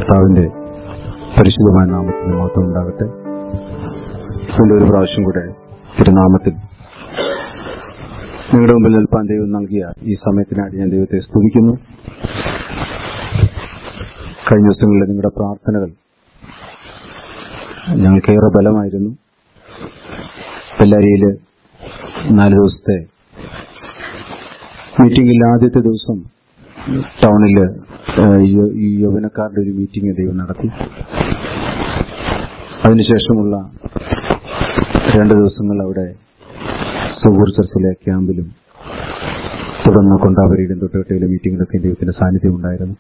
കർത്താവിന്റെ പരിശുദ്ധമായ നാമത്തിന് മഹത്വം ഉണ്ടാകട്ടെ വീണ്ടും ഒരു പ്രാവശ്യം കൂടെ തിരുനാമത്തിൽ നിങ്ങളുടെ മുമ്പിൽ നിൽപ്പാൻ ദൈവം നൽകിയ ഈ സമയത്തിനായിട്ട് ഞാൻ ദൈവത്തെ സ്തുതിക്കുന്നു കഴിഞ്ഞ ദിവസങ്ങളിൽ നിങ്ങളുടെ പ്രാർത്ഥനകൾ ഞങ്ങൾക്കേറെ ബലമായിരുന്നു ബെല്ലാരിയിൽ നാല് ദിവസത്തെ മീറ്റിംഗിൽ ആദ്യത്തെ ദിവസം ടൗണിൽ ഈ യൗവനക്കാരുടെ ഒരു മീറ്റിംഗ് ദൈവം നടത്തി അതിനുശേഷമുള്ള രണ്ട് ദിവസങ്ങൾ അവിടെ സുഹൂർ ചർച്ചിലെ ക്യാമ്പിലും തുടർന്ന് കൊണ്ടാവരിയിലും തൊട്ടുകെട്ടയിലെ മീറ്റിംഗിലൊക്കെ ദൈവത്തിന്റെ സാന്നിധ്യം ഉണ്ടായിരുന്നു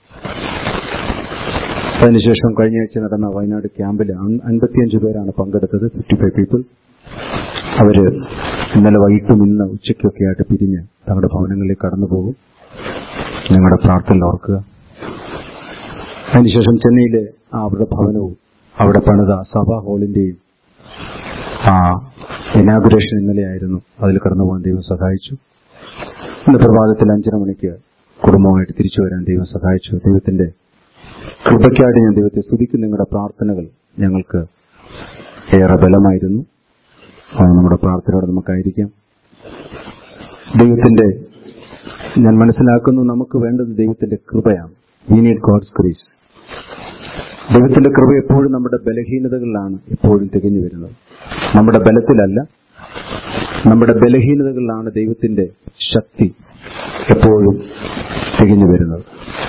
അതിനുശേഷം കഴിഞ്ഞ ആഴ്ച നടന്ന വയനാട് ക്യാമ്പിൽ അൻപത്തിയഞ്ച് പേരാണ് പങ്കെടുത്തത് ഫിഫ്റ്റി ഫൈവ് പീപ്പിൾ അവര് ഇന്നലെ വൈകിട്ടും ഇന്ന് ഉച്ചയ്ക്കൊക്കെ ആയിട്ട് പിരിഞ്ഞ് തങ്ങളുടെ ഭവനങ്ങളിലേക്ക് കടന്നു പോകും ഞങ്ങളുടെ പ്രാർത്ഥന ഓർക്കുക അതിനുശേഷം ചെന്നൈയിലെ ആ അവരുടെ ഭവനവും അവിടെ പണിത സഭാ ഹാളിന്റെയും ആ ഇനാഗുറേഷൻ ഇന്നലെയായിരുന്നു അതിൽ കടന്നു പോകാൻ ദൈവം സഹായിച്ചു ഇന്ന് പ്രഭാതത്തിൽ അഞ്ചര മണിക്ക് കുടുംബമായിട്ട് തിരിച്ചു വരാൻ ദൈവം സഹായിച്ചു ദൈവത്തിന്റെ കൃപയ്ക്കായിട്ട് ഞാൻ ദൈവത്തെ സ്തുതിക്കും നിങ്ങളുടെ പ്രാർത്ഥനകൾ ഞങ്ങൾക്ക് ഏറെ ബലമായിരുന്നു നമ്മുടെ പ്രാർത്ഥനയോടെ നമുക്കായിരിക്കാം ദൈവത്തിന്റെ ഞാൻ മനസ്സിലാക്കുന്നു നമുക്ക് വേണ്ടത് ദൈവത്തിന്റെ കൃപയാണ് വി നീഡ് ഗോഡ്സ് ഗ്രേസ് ദൈവത്തിന്റെ കൃപ എപ്പോഴും നമ്മുടെ ബലഹീനതകളിലാണ് എപ്പോഴും തികഞ്ഞു വരുന്നത് നമ്മുടെ ബലത്തിലല്ല നമ്മുടെ ബലഹീനതകളിലാണ് ദൈവത്തിന്റെ ശക്തി എപ്പോഴും തികഞ്ഞു വരുന്നത്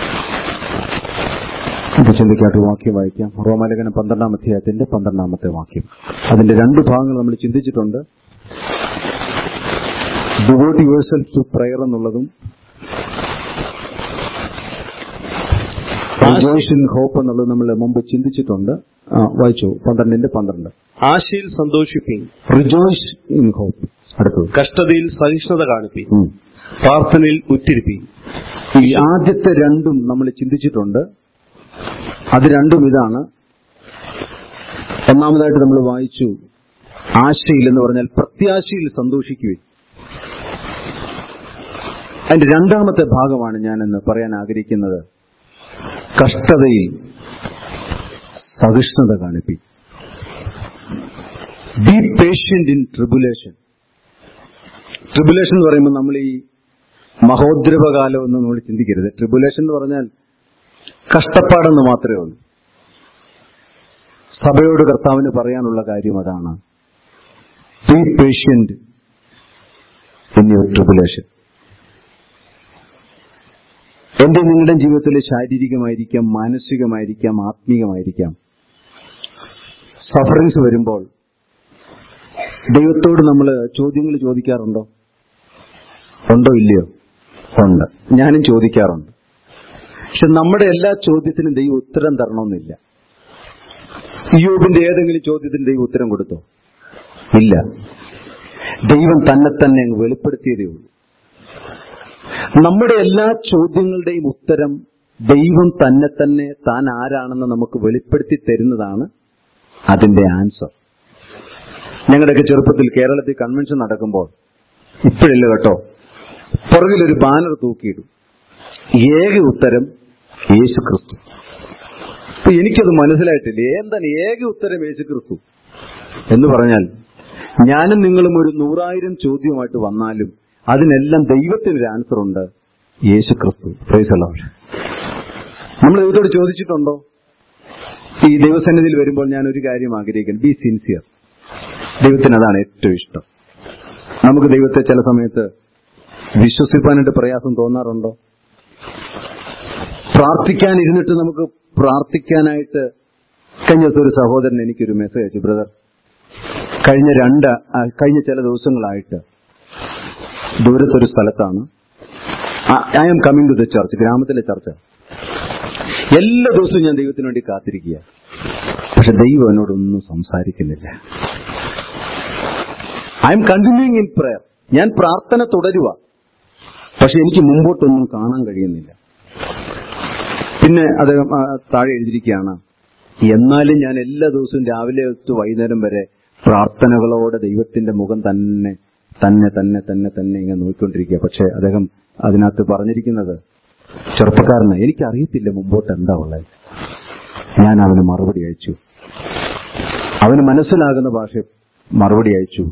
ഇത് ചിന്തിക്കാട്ട് വാക്യം വായിക്കാം റോമാലേഖനം പന്ത്രണ്ടാം അധ്യായത്തിന്റെ പന്ത്രണ്ടാമത്തെ വാക്യം അതിന്റെ രണ്ട് ഭാഗങ്ങൾ നമ്മൾ ചിന്തിച്ചിട്ടുണ്ട് ഡിവോട്ട് യുവേഴ്സൽ ടു പ്രയർ എന്നുള്ളതും റിജോയ്സ് ഇൻ ഹോപ്പ് എന്നുള്ളത് നമ്മൾ മുമ്പ് ചിന്തിച്ചിട്ടുണ്ട് വായിച്ചു പന്ത്രണ്ടിന്റെ പന്ത്രണ്ട് ആശയിൽ സന്തോഷിപ്പിൻ റിജോയ്സ് ഇൻ ഹോപ്പ് അടുത്തത് കഷ്ടതയിൽ സഹിഷ്ണുത കാണിപ്പിൻ പ്രാർത്ഥനയിൽ ഉറ്റിരിപ്പിൻ ഈ ആദ്യത്തെ രണ്ടും നമ്മൾ ചിന്തിച്ചിട്ടുണ്ട് അത് രണ്ടും ഇതാണ് ഒന്നാമതായിട്ട് നമ്മൾ വായിച്ചു ആശയിൽ എന്ന് പറഞ്ഞാൽ പ്രത്യാശയിൽ സന്തോഷിക്കുകയും അതിന്റെ രണ്ടാമത്തെ ഭാഗമാണ് ഞാനെന്ന് പറയാൻ ആഗ്രഹിക്കുന്നത് കഷ്ടതയിൽ സഹിഷ്ണുത കാണിപ്പി be patient in tribulation tribulation എന്ന് പറയുമ്പോൾ നമ്മൾ ഈ മഹോദ്രവകാലം എന്ന് നമ്മൾ ചിന്തിക്കരുത് ട്രിബുലേഷൻ എന്ന് പറഞ്ഞാൽ കഷ്ടപ്പാടെന്ന് മാത്രമേ ഉള്ളൂ സഭയോട് കർത്താവിന് പറയാനുള്ള കാര്യം അതാണ് be patient in your tribulation എന്റെ നിങ്ങളുടെ ജീവിതത്തിൽ ശാരീരികമായിരിക്കാം മാനസികമായിരിക്കാം ആത്മീകമായിരിക്കാം സഫറിങ്സ് വരുമ്പോൾ ദൈവത്തോട് നമ്മൾ ചോദ്യങ്ങൾ ചോദിക്കാറുണ്ടോ ഉണ്ടോ ഇല്ലയോ ഉണ്ട് ഞാനും ചോദിക്കാറുണ്ട് പക്ഷെ നമ്മുടെ എല്ലാ ചോദ്യത്തിനും ദൈവം ഉത്തരം തരണമെന്നില്ല യോബിന്റെ ഏതെങ്കിലും ചോദ്യത്തിന് ദൈവം ഉത്തരം കൊടുത്തോ ഇല്ല ദൈവം തന്നെ തന്നെ അങ്ങ് വെളിപ്പെടുത്തിയതേ ഉള്ളൂ നമ്മുടെ എല്ലാ ചോദ്യങ്ങളുടെയും ഉത്തരം ദൈവം തന്നെ തന്നെ താൻ ആരാണെന്ന് നമുക്ക് വെളിപ്പെടുത്തി തരുന്നതാണ് അതിന്റെ ആൻസർ ഞങ്ങളുടെയൊക്കെ ചെറുപ്പത്തിൽ കേരളത്തിൽ കൺവെൻഷൻ നടക്കുമ്പോൾ ഇപ്പോഴില്ല കേട്ടോ പുറകിലൊരു ബാനർ തൂക്കിയിടും ഏക ഉത്തരം യേശു ക്രിസ്തു അപ്പൊ എനിക്കത് മനസ്സിലായിട്ടില്ല എന്താണ് ഏക ഉത്തരം യേശു ക്രിസ്തു എന്ന് പറഞ്ഞാൽ ഞാനും നിങ്ങളും ഒരു നൂറായിരം ചോദ്യമായിട്ട് വന്നാലും അതിനെല്ലാം ദൈവത്തിനൊരു ആൻസർ ഉണ്ട് യേശു ക്രിസ്തു പ്രൈസല്ലോ നമ്മൾ ദൈവത്തോട് ചോദിച്ചിട്ടുണ്ടോ ഈ ദൈവസന്നിധിയിൽ വരുമ്പോൾ ഞാൻ ഒരു കാര്യം ആഗ്രഹിക്കുന്നു ബി സിൻസിയർ ദൈവത്തിന് അതാണ് ഏറ്റവും ഇഷ്ടം നമുക്ക് ദൈവത്തെ ചില സമയത്ത് വിശ്വസിപ്പാനായിട്ട് പ്രയാസം തോന്നാറുണ്ടോ പ്രാർത്ഥിക്കാൻ ഇരുന്നിട്ട് നമുക്ക് പ്രാർത്ഥിക്കാനായിട്ട് കഴിഞ്ഞ ദിവസം ഒരു സഹോദരൻ എനിക്കൊരു മെസ്സേജ് അയച്ചു ബ്രദർ കഴിഞ്ഞ രണ്ട് കഴിഞ്ഞ ചില ദിവസങ്ങളായിട്ട് ദൂരത്തൊരു സ്ഥലത്താണ് I am coming to the church ഗ്രാമത്തിലെ ചർച്ച എല്ലാ ദിവസവും ഞാൻ ദൈവത്തിന് വേണ്ടി കാത്തിരിക്കുക പക്ഷെ ദൈവം എന്നോടൊന്നും സംസാരിക്കുന്നില്ല I am continuing in prayer ഞാൻ പ്രാർത്ഥന തുടരുക പക്ഷെ എനിക്ക് മുമ്പോട്ടൊന്നും കാണാൻ കഴിയുന്നില്ല പിന്നെ അദ്ദേഹം താഴെ എഴുതിയിരിക്കുകയാണ് എന്നാലും ഞാൻ എല്ലാ ദിവസവും രാവിലെ തൊട്ട് വൈകുന്നേരം വരെ പ്രാർത്ഥനകളോടെ ദൈവത്തിന്റെ മുഖം തന്നെ തന്നെ തന്നെ തന്നെ തന്നെ ഇങ്ങനെ നോക്കിക്കൊണ്ടിരിക്കുക പക്ഷെ അദ്ദേഹം അതിനകത്ത് പറഞ്ഞിരിക്കുന്നത് ചെറുപ്പക്കാരന് എനിക്കറിയത്തില്ല മുമ്പോട്ട് എന്താ ഉള്ളത് ഞാൻ അവന് മറുപടി അയച്ചു അവന് മനസ്സിലാകുന്ന ഭാഷ മറുപടി അയച്ചു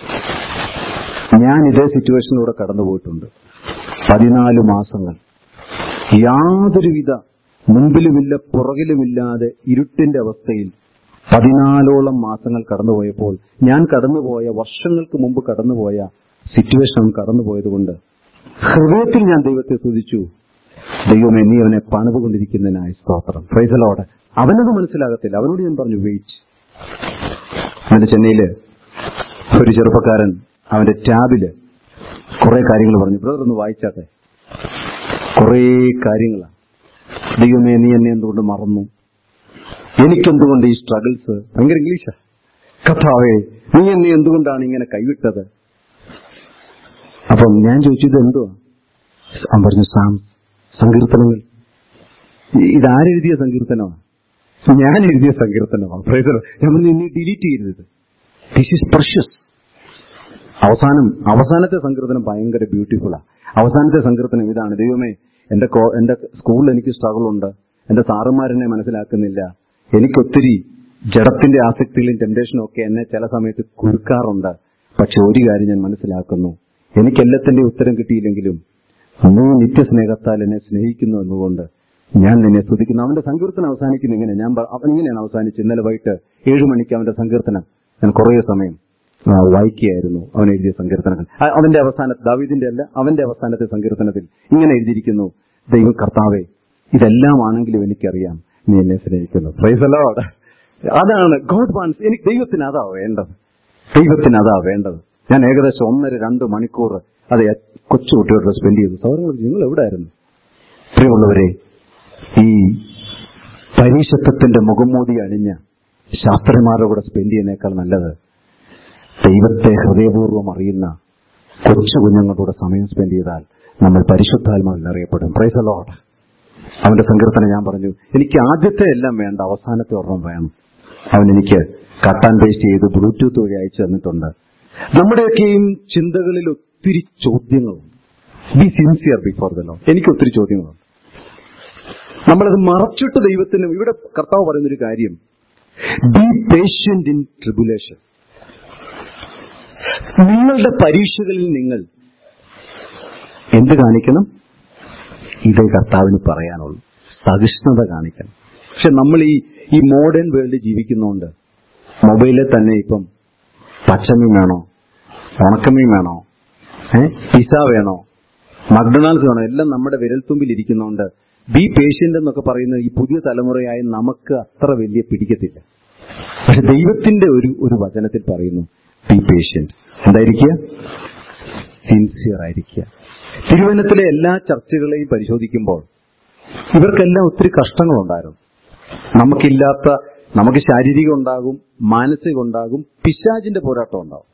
ഞാൻ ഇതേ സിറ്റുവേഷനിലൂടെ കടന്നുപോയിട്ടുണ്ട് പതിനാല് മാസങ്ങൾ യാതൊരുവിധ മുമ്പിലുമില്ല പുറകിലുമില്ലാതെ ഇരുട്ടിന്റെ അവസ്ഥയിൽ പതിനാലോളം മാസങ്ങൾ കടന്നുപോയപ്പോൾ ഞാൻ കടന്നുപോയ വർഷങ്ങൾക്ക് മുമ്പ് കടന്നുപോയ സിറ്റുവേഷൻ കടന്നുപോയതുകൊണ്ട് ഹൃദയത്തിൽ ഞാൻ ദൈവത്തെ സ്തുതിച്ചു ദൈവമേ നീ അവനെ പണിതുകൊണ്ടിരിക്കുന്നതിനായി സ്തോത്രം പ്രൈസലോടെ അവനത് മനസ്സിലാകത്തില്ല അവനോട് ഞാൻ പറഞ്ഞു വെയിറ്റ് എന്നിട്ട് ചെന്നൈയില് ഒരു ചെറുപ്പക്കാരൻ അവന്റെ ടാബില് കുറെ കാര്യങ്ങൾ പറഞ്ഞു ബ്രദർ ഒന്ന് വായിച്ചാട്ടെ കുറെ കാര്യങ്ങളാണ് ദൈവമേ നീ എന്നെ എന്തുകൊണ്ട് മറന്നു എനിക്കെന്തുകൊണ്ട് ഈ സ്ട്രഗിൾസ് ഭയങ്കര ഇംഗ്ലീഷാ കഥാവേ നീ എന്നെ എന്തുകൊണ്ടാണ് ഇങ്ങനെ കൈവിട്ടത് അപ്പം ഞാൻ ചോദിച്ചു ഇത് എന്തുവാ അവൻ പറഞ്ഞു സാം സങ്കീർത്തനങ്ങൾ ഇതാരെഴുതിയ സങ്കീർത്തനമാണ് ഞാൻ എഴുതിയ സങ്കീർത്തനമാണ് Praise the Lord. ഞാൻ പറഞ്ഞു നീ ഡിലീറ്റ് ചെയ്യരുത് ദിസ് ഈസ് പ്രഷ്യസ് അവസാനം അവസാനത്തെ സങ്കീർത്തനം ഭയങ്കര ബ്യൂട്ടിഫുള്ളാ അവസാനത്തെ സങ്കീർത്തനം ഇതാണ് ദൈവമേ എന്റെ കോ- എന്റെ സ്കൂളിൽ എനിക്ക് സ്ട്രഗിൾ ഉണ്ട് എന്റെ സാറുമാരെന്നെ മനസ്സിലാക്കുന്നില്ല എനിക്കൊത്തിരി ജഡത്തിന്റെ ആസക്തികളും ടെംപ്ടേഷനും ഒക്കെ എന്നെ ചില സമയത്ത് കുറുക്കാറുണ്ട് പക്ഷെ ഒരു കാര്യം ഞാൻ മനസ്സിലാക്കുന്നു എനിക്ക് എല്ലാത്തിന്റെ ഉത്തരം കിട്ടിയില്ലെങ്കിലും നീ നിത്യസ്നേഹത്താൽ എന്നെ സ്നേഹിക്കുന്നു എന്നുകൊണ്ട് ഞാൻ നിന്നെ സ്തുതിക്കുന്നു അവന്റെ സങ്കീർത്തനം അവസാനിക്കുന്നു ഇങ്ങനെ ഞാൻ പ- അവൻ ഇങ്ങനെയാണ് അവസാനിച്ചത് ഇന്നലെ വൈകിട്ട് ഏഴു മണിക്ക് അവന്റെ സങ്കീർത്തനം ഞാൻ കുറേ സമയം ആ, വായിക്കുകയായിരുന്നു അവൻ എഴുതിയ സങ്കീർത്തനങ്ങൾ ആ, അവന്റെ അവസാന ദാവീദിന്റെ അല്ല അവന്റെ അവസാനത്തെ സങ്കീർത്തനത്തിൽ ഇങ്ങനെ എഴുതിയിരിക്കുന്നു ദൈവം കർത്താവെ ഇതെല്ലാം ആണെങ്കിലും എനിക്കറിയാം നീ എന്നെ സ്നേഹിക്കുന്നു Praise the Lord. അതാണ് ഗോഡ് വാൻസ് എനിക്ക് ദൈവത്തിന് അതാ വേണ്ടത് ദൈവത്തിന് അതാ വേണ്ടത് ഞാൻ ഏകദേശം ഒന്നര രണ്ട് മണിക്കൂർ അത് കൊച്ചു കുട്ടികളോട് സ്പെൻഡ് ചെയ്തു സൗരങ്ങൾ നിങ്ങൾ എവിടെയായിരുന്നു പ്രിയമുള്ളവരെ ഈ പരീക്ഷത്വത്തിന്റെ മുഖംമൂടി അണിഞ്ഞ ശാസ്ത്രന്മാരുടെ കൂടെ സ്പെൻഡ് ചെയ്യുന്നേക്കാൾ നല്ലത് ദൈവത്തെ ഹൃദയപൂർവ്വം അറിയുന്ന കൊച്ചു കുഞ്ഞുങ്ങളുടെ സമയം സ്പെൻഡ് ചെയ്താൽ നമ്മൾ പരിശുദ്ധാത്മാവിൽ അറിയപ്പെടും പ്രൈസ് ലോഡ് അവന്റെ സങ്കീർത്തനം ഞാൻ പറഞ്ഞു എനിക്ക് ആദ്യത്തെ എല്ലാം വേണ്ട അവസാനത്തെ ഒരെണ്ണം വേണം അവൻ എനിക്ക് കട്ടാൻ പേസ്റ്റ് ചെയ്ത് ബ്ലൂടൂത്ത് വഴി അയച്ചു തന്നിട്ടുണ്ട് നമ്മുടെയൊക്കെയും ചിന്തകളിൽ ഒത്തിരി ചോദ്യങ്ങളുണ്ട് be sincere before the law എനിക്ക് ഒത്തിരി ചോദ്യങ്ങളുണ്ട് നമ്മളത് മറച്ചിട്ട് ദൈവത്തിനും ഇവിടെ കർത്താവ് പറയുന്നൊരു കാര്യം ബി പേഷ്യന്റ് ഇൻ ട്രിബുലേഷൻ നിങ്ങളുടെ പരീക്ഷകളിൽ നിങ്ങൾ എന്ത് കാണിക്കണം ഇതേ കർത്താവിന് പറയാനുള്ളൂ സഹിഷ്ണുത കാണിക്കണം പക്ഷെ നമ്മൾ ഈ ഈ മോഡേൺ വേൾഡിൽ ജീവിക്കുന്നതുകൊണ്ട് മൊബൈലിൽ തന്നെ ഇപ്പം പച്ചമീൻ വേണോ ഉണക്കമീൻ വേണോ ഏ പിസ വേണോ മക്ഡൊണാൾഡ്സ് വേണോ എല്ലാം നമ്മുടെ വിരൽത്തുമ്പിൽ ഇരിക്കുന്നതുകൊണ്ട് ബി പേഷ്യന്റ് എന്നൊക്കെ പറയുന്ന ഈ പുതിയ തലമുറയായ നമുക്ക് അത്ര വലിയ പിടിക്കത്തില്ല പക്ഷെ ദൈവത്തിന്റെ ഒരു ഒരു വചനത്തിൽ പറയുന്നു ബി പേഷ്യന്റ് എന്തായിരിക്കുക സിൻസിയർ ആയിരിക്കുക തിരുവനന്തപുരത്തിലെ എല്ലാ ചർച്ചകളെയും പരിശോധിക്കുമ്പോൾ ഇവർക്കെല്ലാം ഒത്തിരി കഷ്ടങ്ങളുണ്ടായിരുന്നു നമുക്കില്ലാത്ത നമുക്ക് ശാരീരികം ഉണ്ടാകും മാനസികം ഉണ്ടാകും പിശാചിന്റെ പോരാട്ടം ഉണ്ടാകും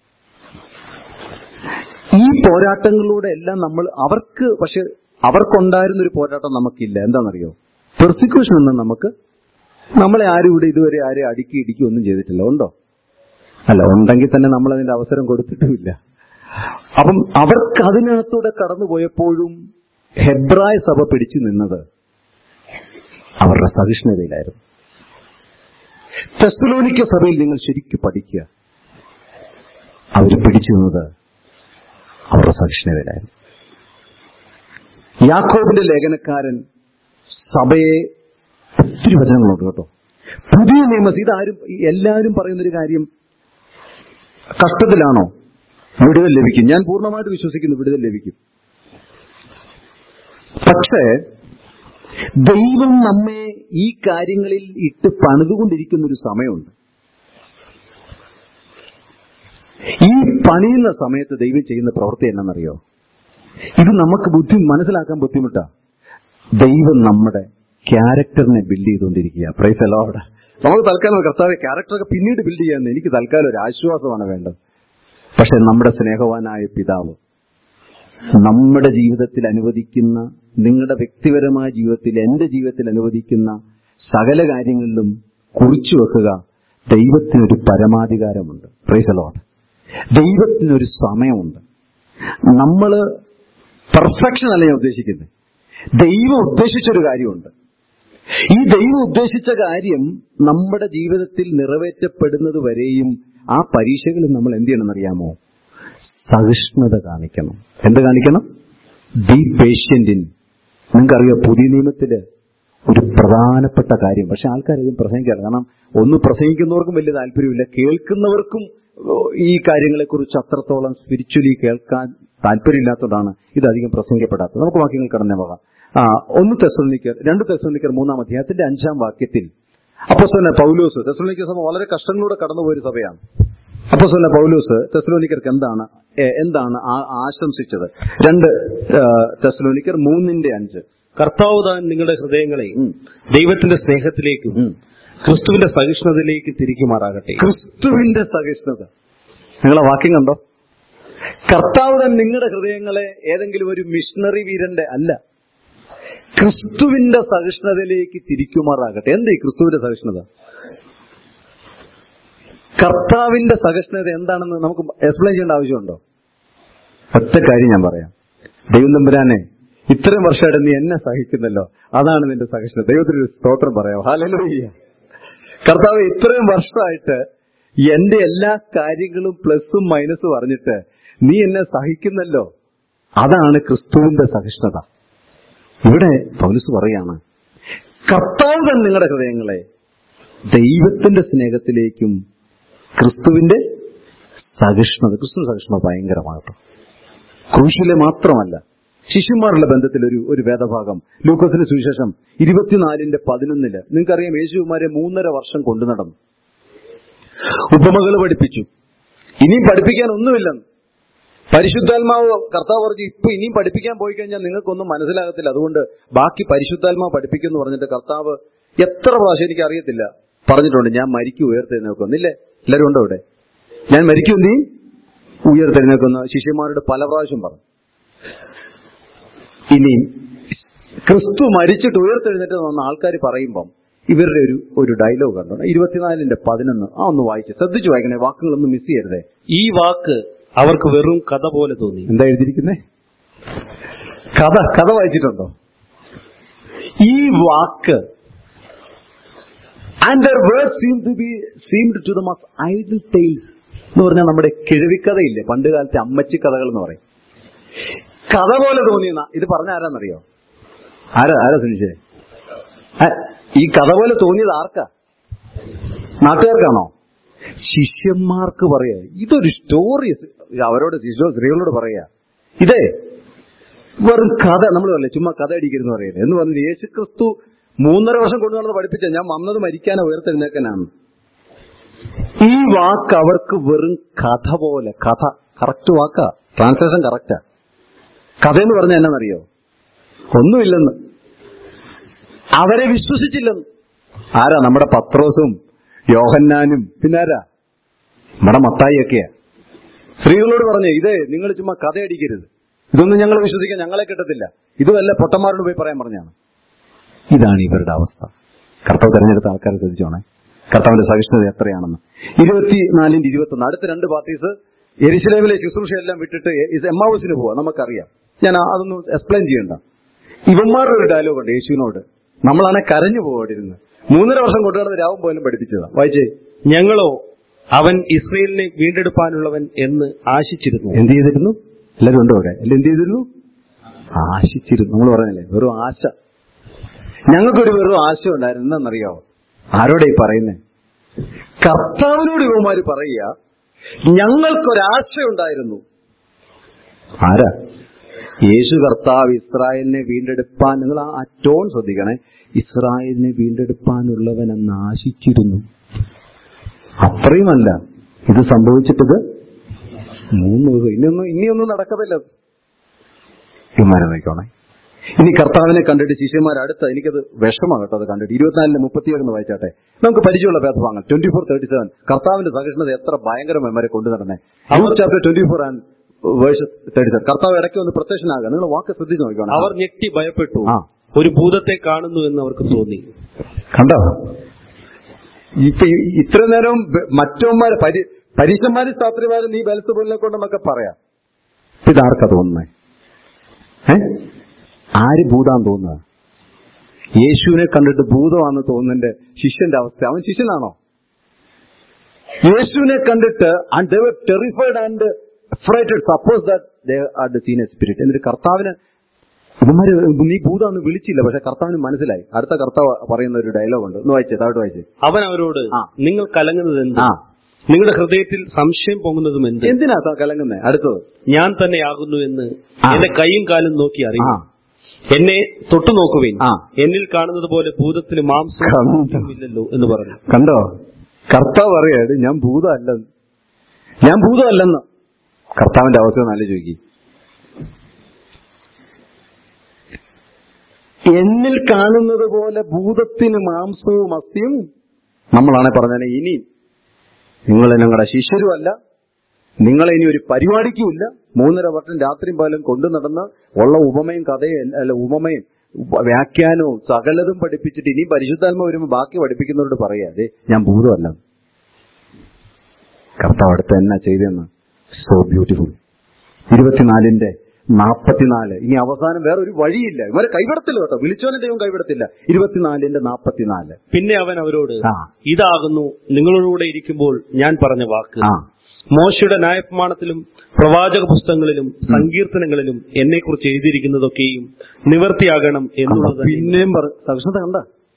ഈ പോരാട്ടങ്ങളിലൂടെ എല്ലാം നമ്മൾ അവർക്ക് പക്ഷെ അവർക്കുണ്ടായിരുന്ന ഒരു പോരാട്ടം നമുക്കില്ല എന്താണെന്നറിയോ പെർസിക്യൂഷൻ ഒന്നും നമുക്ക് നമ്മളെ ആരും ഇവിടെ ഇതുവരെ ആരെയും അടുക്കി ഇടിക്കുക ഒന്നും ചെയ്തിട്ടില്ല ഉണ്ടോ അല്ല ഉണ്ടെങ്കിൽ തന്നെ നമ്മൾ അതിന്റെ അവസരം കൊടുത്തിട്ടുമില്ല അപ്പം അവർക്ക് അതിനകത്തൂടെ കടന്നുപോയപ്പോഴും ഹെബ്രായ സഭ പിടിച്ചു നിന്നത് അവരുടെ സഹിഷ്ണുതയിലായിരുന്നു തെസ്സലോനിക്ക സഭയിൽ നിങ്ങൾ ശരിക്കും പഠിക്കുക അവർ പിടിച്ചു നിന്നത് അവരുടെ സഹിഷ്ണുതയിലായിരുന്നു യാക്കോബിന്റെ ലേഖനക്കാരൻ സഭയെ ഒത്തിരി വചനങ്ങളുണ്ട് കേട്ടോ പുതിയ നിയമസ് ഇതാരും എല്ലാവരും പറയുന്നൊരു കാര്യം കഷ്ടത്തിലാണോ വിടുതൽ ലഭിക്കും ഞാൻ പൂർണ്ണമായിട്ട് വിശ്വസിക്കുന്നു വിടുതൽ ലഭിക്കും പക്ഷേ ദൈവം നമ്മെ ഈ കാര്യങ്ങളിൽ ഇട്ട് പണിതുകൊണ്ടിരിക്കുന്ന ഒരു സമയമുണ്ട് ഈ പണിയുന്ന സമയത്ത് ദൈവം ചെയ്യുന്ന പ്രവൃത്തി എന്നാണെന്നറിയോ ഇത് നമുക്ക് ബുദ്ധി മനസ്സിലാക്കാൻ ബുദ്ധിമുട്ടാ ദൈവം നമ്മുടെ ക്യാരക്ടറിനെ ബിൽഡ് ചെയ്തുകൊണ്ടിരിക്കുക പ്രൈസ് അലോടെ നമുക്ക് തൽക്കാലം കർത്താവ് ക്യാരക്ടറൊക്കെ പിന്നീട് ബിൽഡ് ചെയ്യാമെന്ന് എനിക്ക് തൽക്കാലം ഒരു ആശ്വാസമാണ് വേണ്ടത് പക്ഷെ നമ്മുടെ സ്നേഹവാനായ പിതാവ് നമ്മുടെ ജീവിതത്തിൽ അനുവദിക്കുന്ന നിങ്ങളുടെ വ്യക്തിപരമായ ജീവിതത്തിൽ എന്റെ ജീവിതത്തിൽ അനുവദിക്കുന്ന സകല കാര്യങ്ങളിലും കുറിച്ചു വെക്കുക ദൈവത്തിനൊരു പരമാധികാരമുണ്ട് പ്രൈസലോട്ട് ദൈവത്തിനൊരു സമയമുണ്ട് നമ്മള് പെർഫെക്ഷൻ അല്ല ഞാൻ ഉദ്ദേശിക്കുന്നത് ദൈവം ഉദ്ദേശിച്ചൊരു കാര്യമുണ്ട് ഈ ദൈവം ഉദ്ദേശിച്ച കാര്യം നമ്മുടെ ജീവിതത്തിൽ നിറവേറ്റപ്പെടുന്നത് വരെയും ആ പരീക്ഷകളിൽ നമ്മൾ എന്ത് ചെയ്യണം അറിയാമോ സഹിഷ്ണുത കാണിക്കണം എന്ത് കാണിക്കണം ബി പേഷ്യന്റ് ഇൻ നിങ്ങൾക്കറിയാം പുതിയ നിയമത്തില് ഒരു പ്രധാനപ്പെട്ട കാര്യം പക്ഷെ ആൾക്കാരധികം പ്രസംഗിക്കാറ് കാരണം ഒന്ന് പ്രസംഗിക്കുന്നവർക്കും വലിയ താല്പര്യമില്ല കേൾക്കുന്നവർക്കും ഓ, ഈ കാര്യങ്ങളെക്കുറിച്ച് അത്രത്തോളം സ്പിരിച്വലി കേൾക്കാൻ താല്പര്യമില്ലാത്തതുകൊണ്ടാണ് ഇതധികം പ്രസംഗിക്കപ്പെടാത്തത് നമുക്ക് വാക്യങ്ങൾ കടന്നു പോകാം ആ ഒന്ന് തെസ്സലോനിക്കർ രണ്ട് തെസ്സലോനിക്കർ മൂന്നാം അധ്യായത്തിന്റെ അഞ്ചാം വാക്യത്തിൽ അപ്പോസ്തലനായ പൗലോസ് തെസ്സലോനിക്ക സഭ വളരെ കഷ്ടങ്ങളിലൂടെ കടന്നുപോയൊരു സഭയാണ് അപ്പോസ്തലനായ പൗലോസ് തെസ്സലോനിക്കർക്ക് എന്താണ് ഏ, എന്താണ് ആ- ആശംസിച്ചത് രണ്ട് ആ, തെസ്സലോനിക്കർ മൂന്നിന്റെ അഞ്ച് കർത്താവ് താൻ നിങ്ങളുടെ ഹൃദയങ്ങളെ ഉം. ദൈവത്തിന്റെ സ്നേഹത്തിലേക്കും ഉം. ക്രിസ്തുവിന്റെ സഹിഷ്ണുതയിലേക്ക് തിരിക്കുമാറാകട്ടെ ക്രിസ്തുവിന്റെ സഹിഷ്ണുത നിങ്ങളെ വാക്യം കണ്ടോ കർത്താവ് തന്നെ നിങ്ങളുടെ ഹൃദയങ്ങളെ ഏതെങ്കിലും ഒരു മിഷണറി വീരന്റെ അല്ല ക്രിസ്തുവിന്റെ സഹിഷ്ണുതയിലേക്ക് തിരിക്കുമാറാകട്ടെ എന്താ ഈ ക്രിസ്തുവിന്റെ സഹിഷ്ണുത കർത്താവിന്റെ സഹിഷ്ണുത എന്താണെന്ന് നമുക്ക് എക്സ്പ്ലെയിൻ ചെയ്യേണ്ട ആവശ്യമുണ്ടോ ഒറ്റ കാര്യം ഞാൻ പറയാം ദൈവം തമ്പുരാനെ ഇത്രയും വർഷമായിട്ട് നീ എന്നെ സഹിക്കുന്നല്ലോ അതാണ് നിന്റെ സഹിഷ്ണുത ദൈവത്തിന് ഒരു സ്തോത്രം പറയാം ഹാലലൂയ്യ കർത്താവ് ഇത്രയും വർഷമായിട്ട് എന്റെ എല്ലാ കാര്യങ്ങളും പ്ലസും മൈനസും അറിഞ്ഞിട്ട് നീ എന്നെ സഹിക്കുന്നല്ലോ അതാണ് ക്രിസ്തുവിന്റെ സഹിഷ്ണുത ഇവിടെ പൗലൂസ് പറയാണ് കർത്താവ് തന്നെ നിങ്ങളുടെ ഹൃദയങ്ങളെ ദൈവത്തിന്റെ സ്നേഹത്തിലേക്കും ക്രിസ്തുവിന്റെ സഹിഷ്ണുത ക്രിസ്തു സഹിഷ്ണുത ഭയങ്കരമാകട്ടെ ക്രൂശിലെ മാത്രമല്ല ശിഷ്യന്മാരുടെ ബന്ധത്തിൽ ഒരു ഒരു വേദഭാഗം ലൂക്കോസിന് സുവിശേഷം ഇരുപത്തിനാലിന്റെ പതിനൊന്നില് നിങ്ങൾക്കറിയാം യേശുമാരെ മൂന്നര വർഷം കൊണ്ടു നടന്നു ഉപമകൾ പഠിപ്പിച്ചു ഇനിയും പഠിപ്പിക്കാൻ ഒന്നുമില്ലെന്ന് പരിശുദ്ധാത്മാവ് കർത്താവ് പറഞ്ഞു ഇപ്പൊ ഇനിയും പഠിപ്പിക്കാൻ പോയി കഴിഞ്ഞാൽ നിങ്ങൾക്കൊന്നും മനസ്സിലാകത്തില്ല അതുകൊണ്ട് ബാക്കി പരിശുദ്ധാത്മാവ് പഠിപ്പിക്കുന്നു പറഞ്ഞിട്ട് കർത്താവ് എത്ര പ്രാവശ്യം എനിക്ക് അറിയത്തില്ല പറഞ്ഞിട്ടുണ്ട് ഞാൻ മരിക്കും ഉയർത്തെഴുന്നേക്കുന്നില്ലേ എല്ലാവരും ഉണ്ടോ ഇവിടെ ഞാൻ മരിക്കും നീ ഉയർത്തെഴുന്നേക്കുന്ന ശിഷ്യന്മാരോട് പല പ്രാവശ്യം പറഞ്ഞു ഇനി ക്രിസ്തു മരിച്ചിട്ട് ഉയർത്തെഴുന്നേറ്റ് വന്ന ആൾക്കാർ പറയുമ്പം ഇവരുടെ ഒരു ഒരു ഡയലോഗ് കണ്ടോ ഇരുപത്തിനാലിന്റെ പതിനൊന്ന് ആ ഒന്ന് വായിച്ച് ശ്രദ്ധിച്ചു വായിക്കണേ വാക്കുകളൊന്നും മിസ് ചെയ്യരുതേ ഈ വാക്ക് അവർക്ക് വെറും കഥ പോലെ തോന്നി എന്താ എഴുതിയിരിക്കുന്നേ കഥ കഥ വായിച്ചിട്ടുണ്ടോ ഈ വാക്ക് and their word seem to be seemed to the mass idle tales എന്ന് പറഞ്ഞാൽ നമ്മുടെ കിഴവിക്കഥയില്ലേ പണ്ട് കാലത്തെ അമ്മച്ചി കഥകൾ എന്ന് പറയും കഥ പോലെ തോന്നിയെന്ന ഇത് പറഞ്ഞ ആരാന്നറിയോ ആരാ ആരാ സുനിഷേ ഈ കഥ പോലെ തോന്നിയത് ആർക്കാ നാട്ടുകാർക്കാണോ ശിഷ്യന്മാർക്ക് പറയാ ഇതൊരു സ്റ്റോറി അവരോട് ശിശു സ്ത്രീകളോട് പറയാ ഇതേ വെറും കഥ നമ്മൾ പറയില്ലേ ചുമ്മാ കഥ അടിക്കരുന്ന് പറയില്ലേ എന്ന് പറഞ്ഞു യേശു ക്രിസ്തു മൂന്നര വർഷം കൊണ്ടു നടന്ന് പഠിപ്പിച്ച ഞാൻ വന്നത് മരിക്കാനോ ഉയർത്തെഴുന്നേക്കാനാണ് ഈ വാക്ക് അവർക്ക് വെറും കഥ പോലെ കഥ കറക്റ്റ് വാക്കാ ട്രാൻസ്ലേഷൻ കറക്റ്റാ കഥ എന്ന് പറഞ്ഞാൽ എന്നറിയോ ഒന്നുമില്ലെന്ന് അവരെ വിശ്വസിച്ചില്ലെന്ന് ആരാ നമ്മുടെ പത്രോസും യോഹന്നാനും പിന്നെ ആരാ നമ്മുടെ മത്തായിയൊക്കെയാ സ്ത്രീകളോട് പറഞ്ഞേ ഇതേ നിങ്ങൾ ചുമ്മാ കഥ അടിക്കരുത് ഇതൊന്നും ഞങ്ങൾ വിശ്വസിക്കാൻ ഞങ്ങളെ കിട്ടത്തില്ല ഇത് വല്ല പൊട്ടന്മാരോട് പോയി പറയാൻ പറഞ്ഞാണ് ഇതാണ് ഇവരുടെ അവസ്ഥ കർത്താവ് തെരഞ്ഞെടുത്ത ആൾക്കാരെ ശ്രദ്ധിച്ചോണേ കർത്താവിന്റെ സഹിഷ്ണുത എത്രയാണെന്ന് ഇരുപത്തിനാലിന്റെ ഇരുപത്തൊന്ന് അടുത്ത രണ്ട് പാർട്ടീസ് എരിശിലേമിലെ ശുശ്രൂഷയെല്ലാം വിട്ടിട്ട് എമ്മാവൂസിന് പോവാ നമുക്കറിയാം ഞാൻ അതൊന്നും എക്സ്പ്ലെയിൻ ചെയ്യണ്ട ഇവന്മാരുടെ ഒരു ഡയലോഗ് ഉണ്ട് യേശുവിനോട് നമ്മളാണെ കരഞ്ഞു പോവാടിരുന്ന് മൂന്നര വർഷം കൊണ്ടുനടന്ന് രാവും പോലും പഠിപ്പിച്ചതാ വായിച്ചേ ഞങ്ങളോ അവൻ ഇസ്രയേലിനെ വീണ്ടെടുപ്പാനുള്ളവൻ എന്ന് ആശിച്ചിരുന്നു എന്ത് ചെയ്തിരുന്നു എല്ലാവരും ഉണ്ടോ അവിടെ അല്ല എന്ത് ചെയ്തിരുന്നു ആശിച്ചിരുന്നു നമ്മൾ പറഞ്ഞല്ലേ വെറും ആശ ഞങ്ങൾക്കൊരു വെറും ആശ ഉണ്ടായിരുന്നു എന്നറിയോ ആരോടെ ഈ പറയുന്നേ കർത്താവിനോട് ഇവന്മാര് പറയുക ഞങ്ങൾക്കൊരാശ ഉണ്ടായിരുന്നു ആരാ യേശു കർത്താവ് ഇസ്രായേലിനെ വീണ്ടെടുപ്പാൻ നിങ്ങൾ ആ ടോൺ ശ്രദ്ധിക്കണേ ഇസ്രായേലിനെ വീണ്ടെടുപ്പാനുള്ളവനെന്ന് ആശിച്ചിരുന്നു അത്രയുമല്ല ഇത് സംഭവിച്ചിട്ടത് മൂന്ന് ദിവസം ഇനിയൊന്നും ഇനിയൊന്നും നടക്കത്തില്ല ഇവന്മാരെ നോക്കണേ ഇനി കർത്താവിനെ കണ്ടിട്ട് ശിഷ്യന്മാർ അടുത്ത എനിക്കത് വിഷമാണ് കേട്ടോ അത് കണ്ടിട്ട് ഇരുപത്തിനാലിന് മുപ്പത്തിയേഴ് വായിച്ചാട്ടെ നമുക്ക് പരിചയമുള്ള ഭേദഭാഗങ്ങൾ ട്വന്റി ഫോർ തേർട്ടി സെവൻ കർത്താവിന്റെ സഹിഷ്ണുത എത്ര ഭയങ്കരമായി വരെ കൊണ്ടു നടന്നേ അവർ chapter twenty four and verses thirty seven കർത്താവ് ഇടയ്ക്ക് ഒന്ന് പ്രത്യക്ഷനാകുക നിങ്ങൾ വാക്ക് ശ്രദ്ധിച്ച് നോക്കണം അവർ ഞെട്ടി ഭയപ്പെട്ടു ആ. ഒരു ഭൂതത്തെ കാണുന്നു എന്ന് അവർക്ക് തോന്നി കണ്ടോ ഇപ്പൊ ഈ- ഇത്ര നേരം മറ്റവന്മാര് പരി പരീക്ഷന്മാരും ശാസ്ത്രിമാരും നീ ബലസുപോലെ കൊണ്ടെന്നൊക്കെ പറയാം ഇതാർക്കാ തോന്നുന്നേ ഏ ആര് ഭൂതാൻ തോന്നുക യേശുവിനെ കണ്ടിട്ട് ഭൂതമാണെന്ന് തോന്നുന്നതിന്റെ ശിഷ്യന്റെ അവസ്ഥ അവൻ ശിഷ്യനാണോ യേശുവിനെ കണ്ടിട്ട് and they were terrified and affrighted suppose that they are the seen spirit എന്നിട്ട് കർത്താവിന് ഇവന്മാര് നീ ഭൂതാന്ന് വിളിച്ചില്ല പക്ഷെ കർത്താവിന് മനസ്സിലായി അടുത്ത കർത്താവ് പറയുന്ന ഒരു ഡയലോഗ് ഉണ്ട് ഒന്ന് വായിച്ചേ താഴോട്ട് വായിച്ചേ അവൻ അവരോട് ആ. നിങ്ങൾ കലങ്ങുന്നത് എന്ത് ആ നിങ്ങളുടെ ഹൃദയത്തിൽ സംശയം പൊങ്ങുന്നതും എന്ത് എന്തിനാ കലങ്ങുന്നേ അടുത്തത് ഞാൻ തന്നെയാകുന്നു എന്ന് ആ. എന്റെ കൈയും കാലും നോക്കി ആ അറിയും എന്നെ തൊട്ടു നോക്കുവേൻ ആ. എന്നിൽ കാണുന്നത് പോലെ ഭൂതത്തിന് മാംസം കണ്ടോ? ഇല്ലല്ലോ എന്ന് പറഞ്ഞു കണ്ടോ കർത്താവ് പറയാണ് ഞാൻ ഭൂതമല്ലെന്ന് ഞാൻ ഭൂതമല്ലെന്ന് കർത്താവിന്റെ അവസ്ഥ നല്ല ചോദിക്കി എന്നിൽ കാണുന്നത് പോലെ ഭൂതത്തിന് മാംസവും അസ്ഥിയും നമ്മളാണെ പറഞ്ഞാൽ ഇനി നിങ്ങൾ ഞങ്ങളുടെ ശിഷ്യരുമല്ല നിങ്ങളെ ഇനി ഒരു പരിപാടിക്കുമില്ല മൂന്നര വർഷം രാത്രിയും പകലും കൊണ്ടു നടന്ന് ഉള്ള ഉപമയും കഥയും അല്ല ഉപമയും ഉപ- വ്യാഖ്യാനവും സകലതും പഠിപ്പിച്ചിട്ട് ഇനി പരിശുദ്ധാത്മ വരുമ്പോൾ ബാക്കി പഠിപ്പിക്കുന്നവരോട് പറയാതെ ഞാൻ ഭൂതമല്ല കർത്താവ് അടുത്ത് എന്നാ ചെയ്തെന്ന് സോ ബ്യൂട്ടിഫുൾ ഇരുപത്തിനാലിന്റെ നാപ്പത്തിനാല് ഇനി അവസാനം വേറെ ഒരു വഴിയില്ല ഇവരെ കൈവിടത്തില്ല കേട്ടോ വിളിച്ചവനെ ദൈവം കൈവിടത്തില്ല ഇരുപത്തിനാലിന്റെ നാപ്പത്തിനാല് പിന്നെ അവൻ അവരോട് ആ. ഇതാകുന്നു നിങ്ങളോടുകൂടെ ഇരിക്കുമ്പോൾ ഞാൻ പറഞ്ഞ വാക്ക് ആ മോശയുടെ ന്യായപ്രമാണത്തിലും പ്രവാചക പുസ്തകങ്ങളിലും സങ്കീർത്തനങ്ങളിലും എന്നെക്കുറിച്ച് എഴുതിയിരിക്കുന്നതൊക്കെയും നിവർത്തിയാകണം കണ്ടോ? എന്നുള്ളത് തന്നെ പിന്നെയും പറ സഹിഷ്ണുത കണ്ട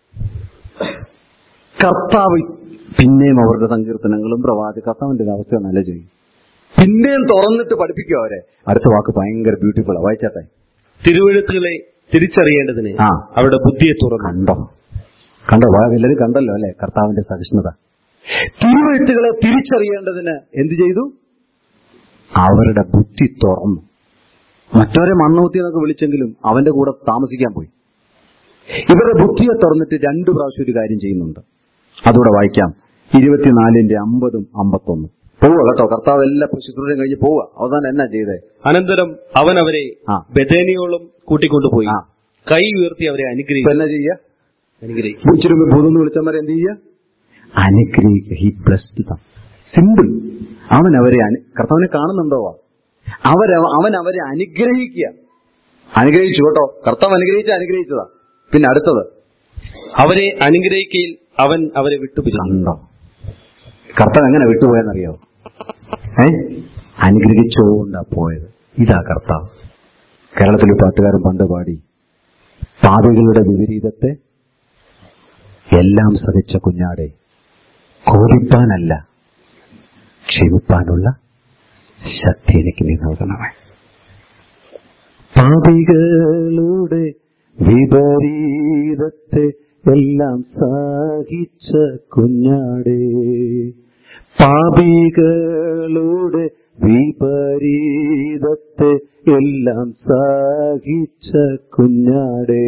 കർത്താവ് പിന്നെയും അവരുടെ സങ്കീർത്തനങ്ങളും പ്രവാചക കർത്താവിന്റെ ഒരു അവസ്ഥ നല്ല ചെയ്യും പിന്നെയും തുറന്നിട്ട് പഠിപ്പിക്കും അവരെ അടുത്ത വാക്ക് ഭയങ്കര ബ്യൂട്ടിഫുൾ വായിച്ചാട്ടെ തിരുവഴുത്തുകളെ തിരിച്ചറിയേണ്ടതിന് ആ. അവരുടെ ബുദ്ധിയെ തുറന്നു കണ്ടോ കണ്ടോ വാ എല്ലാവരും കണ്ടല്ലോ അല്ലെ കർത്താവിന്റെ സഹിഷ്ണുത തിരുവഴുത്തുകളെ തിരിച്ചറിയേണ്ടതിന് എന്ത് ചെയ്തു അവരുടെ ബുദ്ധി തുറന്നു മറ്റവരെ മണ്ണൂത്തി എന്നൊക്കെ വിളിച്ചെങ്കിലും അവന്റെ കൂടെ താമസിക്കാൻ പോയി ഇവരുടെ ബുദ്ധിയെ തുറന്നിട്ട് രണ്ടു പ്രാവശ്യം ഒരു കാര്യം ചെയ്യുന്നുണ്ട് അതുകൂടെ വായിക്കാം ഇരുപത്തിനാലിന്റെ അമ്പതും അമ്പത്തൊന്നും പോവുക കേട്ടോ കർത്താവ് എല്ലാ ശുശ്രൂഷയും കഴിഞ്ഞ് പോവുക അവസാനം എന്നാ ചെയ്തേ അനന്തരം അവൻ അവരെ ആ. ബദേനിയോളം കൂട്ടിക്കൊണ്ടുപോയി ആ. കൈ ഉയർത്തി അവരെ ഇപ്പൊ അനുഗ്രഹിച്ചു എന്നാ ചെയ്യുക അനുഗ്രഹിച്ചു ഇച്ചിരി ഭൂതം വിളിച്ചവരെ എന്ത് ചെയ്യുക അനുഗ്രഹിക്കുക ഹി ബ്ലസ്ഡ് ദം സിമ്പിൾ അവൻ അവരെ അനു- കർത്താവിനെ കാണുന്നുണ്ടോ അവരെ അവൻ അവരെ അനുഗ്രഹിക്കുക അനുഗ്രഹിച്ചു കേട്ടോ കർത്താവ് അനുഗ്രഹിച്ച അനുഗ്രഹിച്ചതാ പിന്നെ അടുത്തത് അവരെ അനുഗ്രഹിക്കയിൽ അവൻ അവരെ വിട്ടുപിരിഞ്ഞു കണ്ടോ കർത്താവ് എങ്ങനെ വിട്ടുപോയെന്നറിയോ ഏ അനുഗ്രഹിച്ചുകൊണ്ടാ പോയത് ഇതാ കർത്താവ് കേരളത്തിൽ പാട്ടുകാരൻ പണ്ട് പാടി പാതകളുടെ വിപരീതത്തെ എല്ലാം സഹിച്ച കുഞ്ഞാടെ കോപിപ്പാനല്ല ക്ഷമിപ്പാനുള്ള ശക്തി എനിക്ക് നീ നൽകണമേ പാപികളുടെ വിപരീതത്തെ എല്ലാം സഹിച്ച കുഞ്ഞാടേ പാപികളുടെ വിപരീതത്തെ എല്ലാം സഹിച്ച കുഞ്ഞാടേ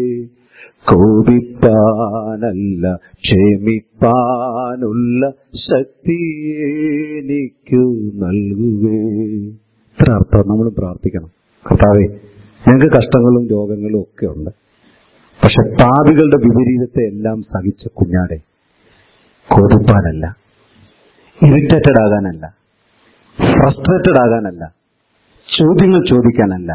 കോപിപ്പാനല്ല ക്ഷമിപ്പാനുള്ള ശക്തി എനിക്കു നൽകുകേ ഇത്ര അർത്ഥം നമ്മൾ പ്രാർത്ഥിക്കണം കർത്താവേ ഞങ്ങൾക്ക് കഷ്ടങ്ങളും രോഗങ്ങളും ഒക്കെ ഉണ്ട് പക്ഷെ പാപികളുടെ വിപരീതത്തെ എല്ലാം സഹിച്ച കുഞ്ഞാടെ കോപിപ്പാനല്ല ഇറിറ്റേറ്റഡ് ആകാനല്ല ഫ്രസ്ട്രേറ്റഡ് ആകാനല്ല ചോദ്യങ്ങൾ ചോദിക്കാനല്ല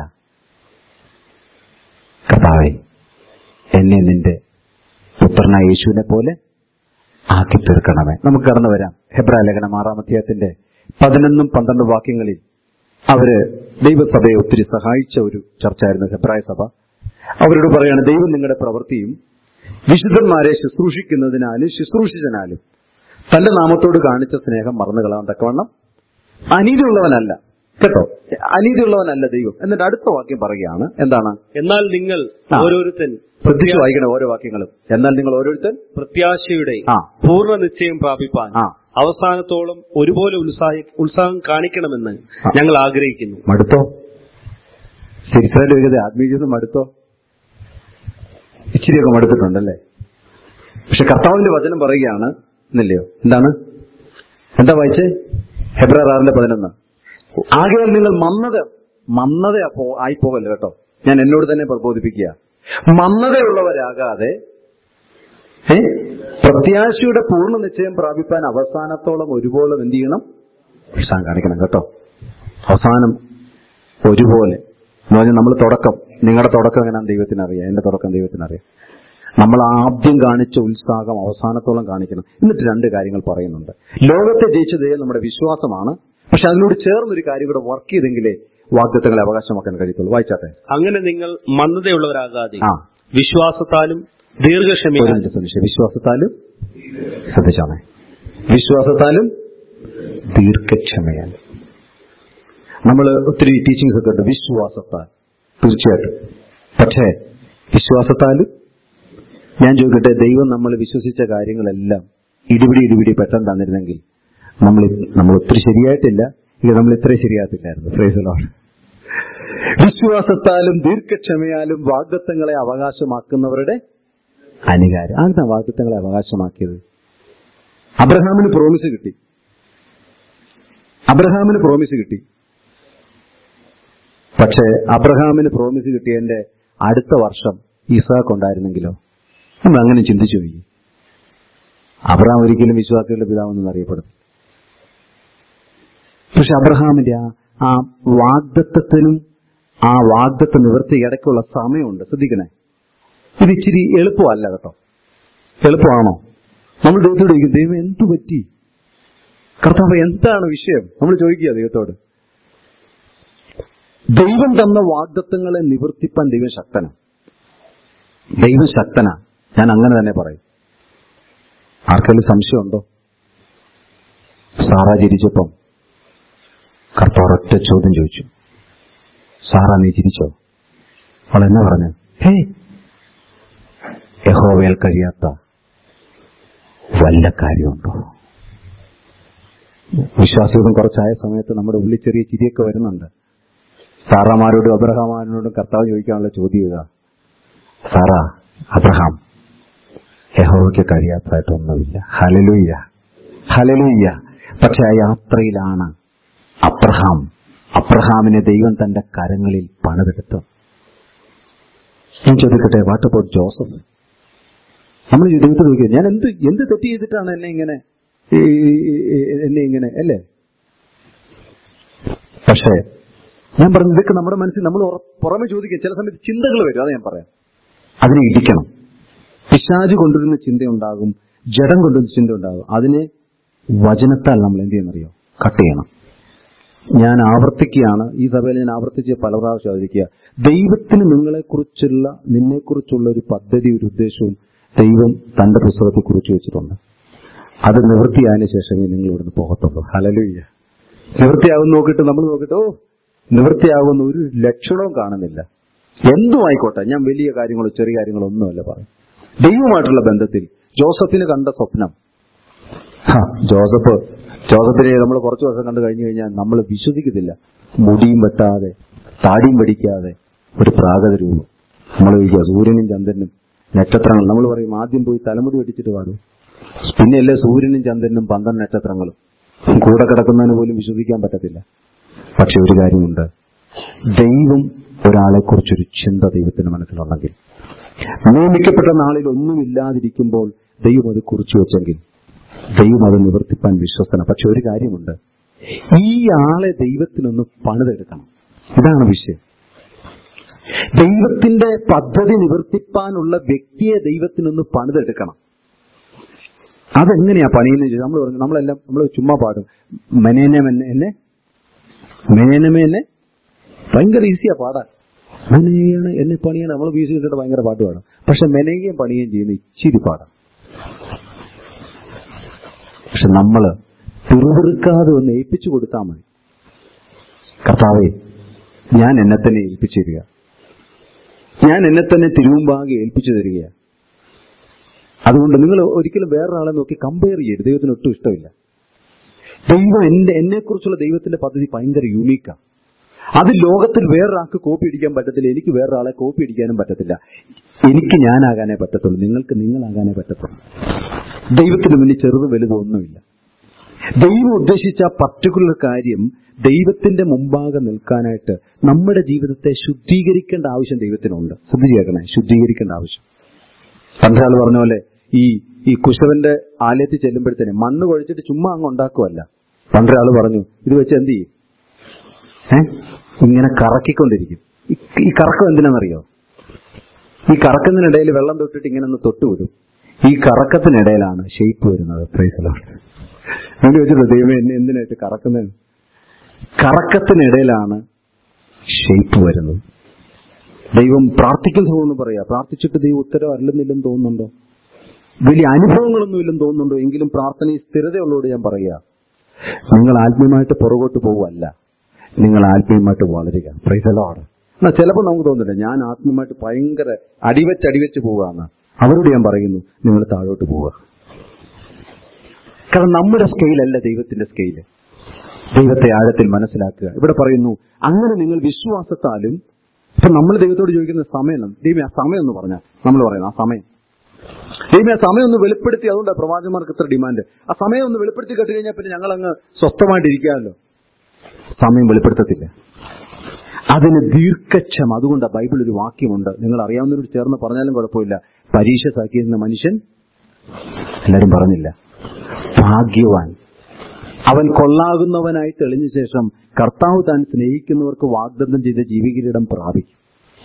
കർത്താവേ എന്നെ നിന്റെ പുത്രനായ യേശുവിനെ പോലെ ആക്കി തീർക്കണമേ നമുക്ക് കടന്നു വരാം ഹെബ്രാ ലേഖനം ആറാം അധ്യായത്തിന്റെ പതിനൊന്നും പന്ത്രണ്ടും വാക്യങ്ങളിൽ അവര് ദൈവസഭയെ ഒത്തിരി സഹായിച്ച ഒരു ചർച്ചയായിരുന്നു ഹെബ്രായ സഭ അവരോട് പറയാണ് ദൈവം നിങ്ങളുടെ പ്രവൃത്തിയും വിശുദ്ധന്മാരെ ശുശ്രൂഷിക്കുന്നതിനാലും ശുശ്രൂഷിച്ചതിനാലും തന്റെ നാമത്തോട് കാണിച്ച സ്നേഹം മറന്നു കളയാൻ തക്കവണ്ണം അനീതിയുള്ളവനല്ല കേട്ടോ അനീതിയുള്ളവനല്ല ദൈവം എന്നിട്ട് അടുത്ത വാക്യം പറയുകയാണ് എന്താണ് എന്നാൽ നിങ്ങൾ ആ. ഓരോരുത്തൻ ശ്രദ്ധിച്ചു വായിക്കണം ഓരോ വാക്യങ്ങളും എന്നാൽ നിങ്ങൾ ഓരോരുത്തൻ പ്രത്യാശയുടെ ആ. പൂർണ്ണ നിശ്ചയം പ്രാപിപ്പാൻ ആ. അവസാനത്തോളം ഒരുപോലെ ഉത്സാഹി ഉത്സാഹം കാണിക്കണമെന്ന് ആ. ഞങ്ങൾ ആഗ്രഹിക്കുന്നു മടുത്തോ ശരിക്കും ചോദിക്കത് ആത്മീയ ജീവിതം മടുത്തോ ഇച്ചിരിയൊക്കെ മടുത്തിട്ടുണ്ടല്ലേ പക്ഷെ കർത്താവിന്റെ വചനം പറയുകയാണ് എന്നില്ലയോ എന്താണ് എന്താ വായിച്ചേ ഹെബ്രാർ ആറിന്റെ പതിനൊന്ന് ആകയാൽ നിങ്ങൾ മന്നത മന്നത അപ്പോ- ആയിപ്പോകല്ലോ കേട്ടോ ഞാൻ എന്നോട് തന്നെ പ്രബോധിപ്പിക്കുക മന്നതയുള്ളവരാകാതെ ഏ പ്രത്യാശയുടെ പൂർണ്ണ നിശ്ചയം പ്രാപിപ്പാൻ അവസാനത്തോളം ഒരുപോലെ എന്ത് ചെയ്യണം ഉത്സാഹം കാണിക്കണം കേട്ടോ അവസാനം ഒരുപോലെ എന്ന് പറഞ്ഞാൽ നമ്മൾ തുടക്കം നിങ്ങളുടെ തുടക്കം എങ്ങനെയാണ് ദൈവത്തിന് അറിയാം എന്റെ തുടക്കം ദൈവത്തിന് അറിയാം നമ്മൾ ആദ്യം കാണിച്ച ഉത്സാഹം അവസാനത്തോളം കാണിക്കണം എന്നിട്ട് രണ്ട് കാര്യങ്ങൾ പറയുന്നുണ്ട് ലോകത്തെ ജയിച്ചത് നമ്മുടെ വിശ്വാസമാണ് പക്ഷെ അതിനോട് ചേർന്നൊരു കാര്യം ഇവിടെ വർക്ക് ചെയ്തെങ്കിലേ വാഗ്ദത്തങ്ങളെ അവകാശമാക്കാൻ കഴിയത്തുള്ളൂ വായിച്ചാട്ടെ അങ്ങനെ നിങ്ങൾ മന്ദതയുള്ളവരാകാതെ ആ വിശ്വാസത്താലും ഒരു ദീർഘക്ഷമയാലും മിനിറ്റ് ശ്രദ്ധിച്ചു വിശ്വാസത്താലും ശ്രദ്ധിച്ചാണേ വിശ്വാസത്താലും ദീർഘക്ഷമയാലും നമ്മൾ ഒത്തിരി ടീച്ചിങ്സ് ഒക്കെ ഉണ്ട് വിശ്വാസത്താൽ തീർച്ചയായിട്ടും പക്ഷേ വിശ്വാസത്താലും ഞാൻ ചോദിക്കട്ടെ ദൈവം നമ്മൾ വിശ്വസിച്ച കാര്യങ്ങളെല്ലാം ഇടിപിടി ഇടിപിടി പെട്ടെന്ന് തന്നിരുന്നെങ്കിൽ നമ്മൾ നമ്മൾ ഒത്തിരി ശരിയായിട്ടില്ല ഇത് നമ്മൾ ഇത്രയും ശരിയാകത്തില്ലായിരുന്നു ഫ്രേസലോട് വിശ്വാസത്താലും ദീർഘക്ഷമയാലും വാഗ്ദത്തങ്ങളെ അവകാശമാക്കുന്നവരുടെ അനുകാരം ആരുടെ വാഗ്ദത്തങ്ങളെ അവകാശമാക്കിയത് അബ്രഹാമിന് പ്രോമിസ് കിട്ടി അബ്രഹാമിന് പ്രോമിസ് കിട്ടി പക്ഷേ അബ്രഹാമിന് പ്രോമിസ് കിട്ടിയതിന്റെ അടുത്ത വർഷം ഇസാഖ് ഉണ്ടായിരുന്നെങ്കിലോ നമ്മൾ അങ്ങനെ ചിന്തിച്ചു പോയി അബ്രഹാം ഒരിക്കലും വിശ്വാസികളുടെ പിതാവെന്ന് അറിയപ്പെടുന്നു പക്ഷെ അബ്രഹാമിന്റെ ആ ആ വാഗ്ദത്വത്തിനും ആ വാഗ്ദത്വ നിവൃത്തി ഇടയ്ക്കുള്ള സമയമുണ്ട് ശ്രദ്ധിക്കണേ ഇത് ഇച്ചിരി എളുപ്പമല്ല കേട്ടോ എളുപ്പമാണോ നമ്മൾ ദൈവത്തോട് ചോദിക്കും ദൈവം എന്തു പറ്റി കർത്താവ് എന്താണ് വിഷയം നമ്മൾ ചോദിക്കുക ദൈവത്തോട് ദൈവം തന്ന വാഗ്ദത്വങ്ങളെ നിവർത്തിപ്പാൻ ദൈവം ശക്തനാ ദൈവം ശക്തനാ ഞാൻ അങ്ങനെ തന്നെ പറയും ആർക്കെങ്കിലും സംശയമുണ്ടോ സാറ ചിരിച്ചപ്പം കർത്താവ് ഒറ്റ ചോദ്യം ചോദിച്ചു സാറ നീ ചിരിച്ചോ അവൾ എന്നെ പറഞ്ഞു ഹേ യഹോവയിൽ കഴിയാത്ത വല്ല കാര്യമുണ്ടോ വിശ്വാസികളും കുറച്ചായ സമയത്ത് നമ്മുടെ ഉള്ളിൽ ചെറിയ ചിരിയൊക്കെ വരുന്നുണ്ട് സാറാമാരോടും അബ്രഹാമാരോടും കർത്താവ് ചോദിക്കാനുള്ള ചോദ്യം ഇതാ സാറ അബ്രഹാം യഹോവയ്ക്ക് കഴിയാത്തതായിട്ടൊന്നുമില്ല ഹലലുയ്യ ഹലലുയ്യ പക്ഷെ ആ യാത്രയിലാണ് അബ്രഹാം അബ്രഹാമിനെ ദൈവം തന്റെ കരങ്ങളിൽ പണിതെടുത്തു ഞാൻ ചോദിക്കട്ടെ വാട്ട് അബൌട്ട് ജോസഫ് നമ്മൾ ദൈവത്തെ ചോദിക്കുക ഞാൻ എന്ത് എന്ത് തെറ്റ് ചെയ്തിട്ടാണ് എന്നെ ഇങ്ങനെ ഈ- ഈ- ഈ- എന്നെ ഇങ്ങനെ അല്ലേ പക്ഷേ ഞാൻ പറഞ്ഞു ഇതൊക്കെ നമ്മുടെ മനസ്സിൽ നമ്മൾ ഉറ- പുറമെ ചോദിക്കും ചില സമയത്ത് ചിന്തകൾ വരും അത് ഞാൻ പറയാം അതിനെ ഇടിക്കണം പിശാജ് കൊണ്ടുവരുന്ന ചിന്തയുണ്ടാകും ജഡം കൊണ്ടുവരുന്ന ചിന്തയുണ്ടാകും അതിനെ വചനത്താൽ നമ്മൾ എന്ത് ചെയ്യുന്നറിയോ കട്ട് ചെയ്യണം ഞാൻ ആവർത്തിക്കുകയാണ് ഈ സഭയിൽ ഞാൻ ആവർത്തിച്ച് പല പ്രാവശ്യം ആവർത്തിക്കുക ദൈവത്തിന് നിങ്ങളെക്കുറിച്ചുള്ള നിന്നെക്കുറിച്ചുള്ള ഒരു പദ്ധതി ഒരു ഉദ്ദേശവും ദൈവം തന്റെ പുസ്തകത്തിൽ കുറിച്ച് വെച്ചിട്ടുണ്ട് അത് നിവൃത്തിയായതിനു ശേഷമേ നിങ്ങൾ ഇവിടുന്ന് പോകത്തുള്ളൂ ഹലലുയ്യ നിവൃത്തിയാകും നോക്കിയിട്ട് നമ്മൾ നോക്കിയിട്ട് ഓ നിവൃത്തിയാകുന്ന ഒരു ലക്ഷണവും കാണുന്നില്ല എന്തും ആയിക്കോട്ടെ ഞാൻ വലിയ കാര്യങ്ങളോ ചെറിയ കാര്യങ്ങളോ ഒന്നുമല്ല പറയും ദൈവമായിട്ടുള്ള ബന്ധത്തിൽ ജോസഫിന് കണ്ട സ്വപ്നം ഹാ, ജോസഫ് ജോസഫിനെ നമ്മൾ കുറച്ച് വർഷം കണ്ടു കഴിഞ്ഞു കഴിഞ്ഞാൽ നമ്മൾ വിശ്വസിക്കത്തില്ല മുടിയും വെട്ടാതെ താടിയും പഠിക്കാതെ ഒരു പ്രാകത രൂപം നമ്മൾ ചോദിക്കുക സൂര്യനും ചന്ദ്രനും നക്ഷത്രങ്ങൾ നമ്മൾ പറയും ആദ്യം പോയി തലമുടി വെട്ടിച്ചിട്ട് പാടും പിന്നെയല്ലേ സൂര്യനും ചന്ദ്രനും പന്ത്രണ്ട് നക്ഷത്രങ്ങളും കൂടെ കിടക്കുന്നതിന് പോലും വിശ്വസിക്കാൻ പറ്റത്തില്ല പക്ഷെ ഒരു കാര്യമുണ്ട് ദൈവം ഒരാളെ കുറിച്ചൊരു ചിന്ത ദൈവത്തിന്റെ മനസ്സിലുണ്ടെങ്കിൽ നിയമിക്കപ്പെട്ട നാളിൽ ഒന്നുമില്ലാതിരിക്കുമ്പോൾ ദൈവം അത് കുറിച്ചു വെച്ചെങ്കിൽ ദൈവം അത് നിവർത്തിപ്പാൻ വിശ്വസ്തന പക്ഷെ ഒരു കാര്യമുണ്ട് ഈ ആളെ ദൈവത്തിനൊന്ന് പണിതെടുക്കണം ഇതാണ് വിഷയം ദൈവത്തിന്റെ പദ്ധതി നിവർത്തിപ്പാനുള്ള വ്യക്തിയെ ദൈവത്തിനൊന്ന് പണിതെടുക്കണം അതെങ്ങനെയാ പണിയെന്ന് ചോദിച്ചാൽ നമ്മൾ പറഞ്ഞു നമ്മളെല്ലാം നമ്മൾ ചുമ്മാ പാടും മെനേനം എന്നെ എന്നെ മെനേനമേ എന്നെ ഭയങ്കര ഈസിയാ പാടാൻ മെനയാണ് എന്നെ പണിയാണ് നമ്മൾ ബി സി ഇട്ടിട്ട് ഭയങ്കര പാട്ട് പാടും പക്ഷെ മെനയുകയും പണിയുകയും ചെയ്യുന്ന ഇച്ചിരി പാടാം പക്ഷെ നമ്മള് പിറുപിറുക്കാതെ ഒന്ന് ഏൽപ്പിച്ചു കൊടുത്താൽ മതി കർത്താവെ ഞാൻ എന്നെ തന്നെ ഏൽപ്പിച്ചു തരിക ഞാൻ എന്നെ തന്നെ തിരുമുമ്പാകെ ഏൽപ്പിച്ചു തരിക അതുകൊണ്ട് നിങ്ങൾ ഒരിക്കലും വേറൊരാളെ നോക്കി കമ്പയർ ചെയ്യരുത് ദൈവത്തിന് ഒട്ടും ഇഷ്ടമില്ല ദൈവം എന്റെ എന്നെ കുറിച്ചുള്ള ദൈവത്തിന്റെ പദ്ധതി ഭയങ്കര യൂണീക്കാണ് അത് ലോകത്തിൽ വേറൊരാൾക്ക് കോപ്പി അടിക്കാൻ പറ്റത്തില്ല എനിക്ക് വേറൊരാളെ കോപ്പി അടിക്കാനും പറ്റത്തില്ല എനിക്ക് ഞാനാകാനേ പറ്റത്തുള്ളൂ നിങ്ങൾക്ക് നിങ്ങളാകാനേ പറ്റത്തുള്ളൂ ദൈവത്തിന് മുന്നിൽ ചെറുതും വലുതും ഒന്നുമില്ല ദൈവം ഉദ്ദേശിച്ച പർട്ടിക്കുലർ കാര്യം ദൈവത്തിന്റെ മുമ്പാകെ നിൽക്കാനായിട്ട് നമ്മുടെ ജീവിതത്തെ ശുദ്ധീകരിക്കേണ്ട ആവശ്യം ദൈവത്തിനുണ്ട് ശ്രദ്ധിച്ചേക്കണേ ശുദ്ധീകരിക്കേണ്ട ആവശ്യം പണ്ടൊരാൾ പറഞ്ഞ പോലെ ഈ ഈ കുശവന്റെ ആലയത്തിൽ ചെല്ലുമ്പോഴത്തേനെ മണ്ണ് കുഴച്ചിട്ട് ചുമ്മാ അങ്ങ് ഉണ്ടാക്കുമല്ല പണ്ടൊരാൾ പറഞ്ഞു ഇത് വെച്ച് എന്ത് ചെയ്യും ഏ ഇങ്ങനെ കറക്കിക്കൊണ്ടിരിക്കും ഈ- ഈ കറക്കം എന്തിനാണെന്നറിയോ ഈ കറക്കത്തിനിടയിൽ വെള്ളം തൊട്ടിട്ട് ഇങ്ങനെ ഒന്ന് തൊട്ടുവിടും ഈ കറക്കത്തിനിടയിലാണ് ഷെയ്പ്പ് വരുന്നത് പ്രൈസലോട്ട് അങ്ങനെ വെച്ചിട്ട് ദൈവം എന്നെ എന്തിനായിട്ട് കറക്കുന്നത് കറക്കത്തിനിടയിലാണ് ഷെയ്പ്പ് വരുന്നത് ദൈവം പ്രാർത്ഥിക്കുന്ന തോന്നുന്നു പറയാ പ്രാർത്ഥിച്ചിട്ട് ദൈവം ഉത്തരം അല്ലെന്നില്ലെന്ന് തോന്നുന്നുണ്ടോ വലിയ അനുഭവങ്ങളൊന്നും ഇല്ലെന്ന് തോന്നുന്നുണ്ടോ എങ്കിലും പ്രാർത്ഥനയിൽ സ്ഥിരതയുള്ളതോട് ഞാൻ പറയുക നിങ്ങൾ ആത്മീയമായിട്ട് പുറകോട്ട് പോവല്ല നിങ്ങൾ ആത്മീയമായിട്ട് വളരുക പ്രൈസലോട് എന്നാ ചിലപ്പോൾ നമുക്ക് തോന്നില്ല ഞാൻ ആത്മീയമായിട്ട് ഭയങ്കര അടിവെച്ച് അടിവെച്ച് പോവുകയാണ് അവരോട് ഞാൻ പറയുന്നു നിങ്ങൾ താഴോട്ട് പോവുക കാരണം നമ്മുടെ സ്കെയിലല്ല ദൈവത്തിന്റെ സ്കെയില് ദൈവത്തെ ആഴത്തിൽ മനസ്സിലാക്കുക ഇവിടെ പറയുന്നു അങ്ങനെ നിങ്ങൾ വിശ്വാസത്താലും ഇപ്പൊ നമ്മൾ ദൈവത്തോട് ചോദിക്കുന്ന സമയം ദൈവം ആ സമയം എന്ന് പറഞ്ഞാൽ നമ്മൾ പറയുന്നു ആ സമയം ദൈവം ആ സമയം ഒന്ന് വെളിപ്പെടുത്തി അതുകൊണ്ടാണ് പ്രവാചകന്മാർക്ക് ഇത്ര ഡിമാൻഡ് ആ സമയം ഒന്ന് വെളിപ്പെടുത്തി കേട്ട് കഴിഞ്ഞാൽ പിന്നെ ഞങ്ങൾ അങ്ങ് സ്വസ്ഥമായിട്ടിരിക്കാമല്ലോ സമയം വെളിപ്പെടുത്തത്തില്ല അതിന് ദീർഘക്ഷമ അതുകൊണ്ട് ബൈബിൾ ഒരു വാക്യമുണ്ട് നിങ്ങൾ അറിയാവുന്നവരോട് ചേർന്ന് പറഞ്ഞാലും കുഴപ്പമില്ല പരീക്ഷ സാക്കിയിരുന്ന മനുഷ്യൻ എല്ലാരും പറഞ്ഞില്ല ഭാഗ്യവാൻ അവൻ കൊള്ളാകുന്നവനായി തെളിഞ്ഞ ശേഷം കർത്താവ് താൻ സ്നേഹിക്കുന്നവർക്ക് വാഗ്ദത്തം ചെയ്ത ജീവികിരീടം പ്രാപിക്കും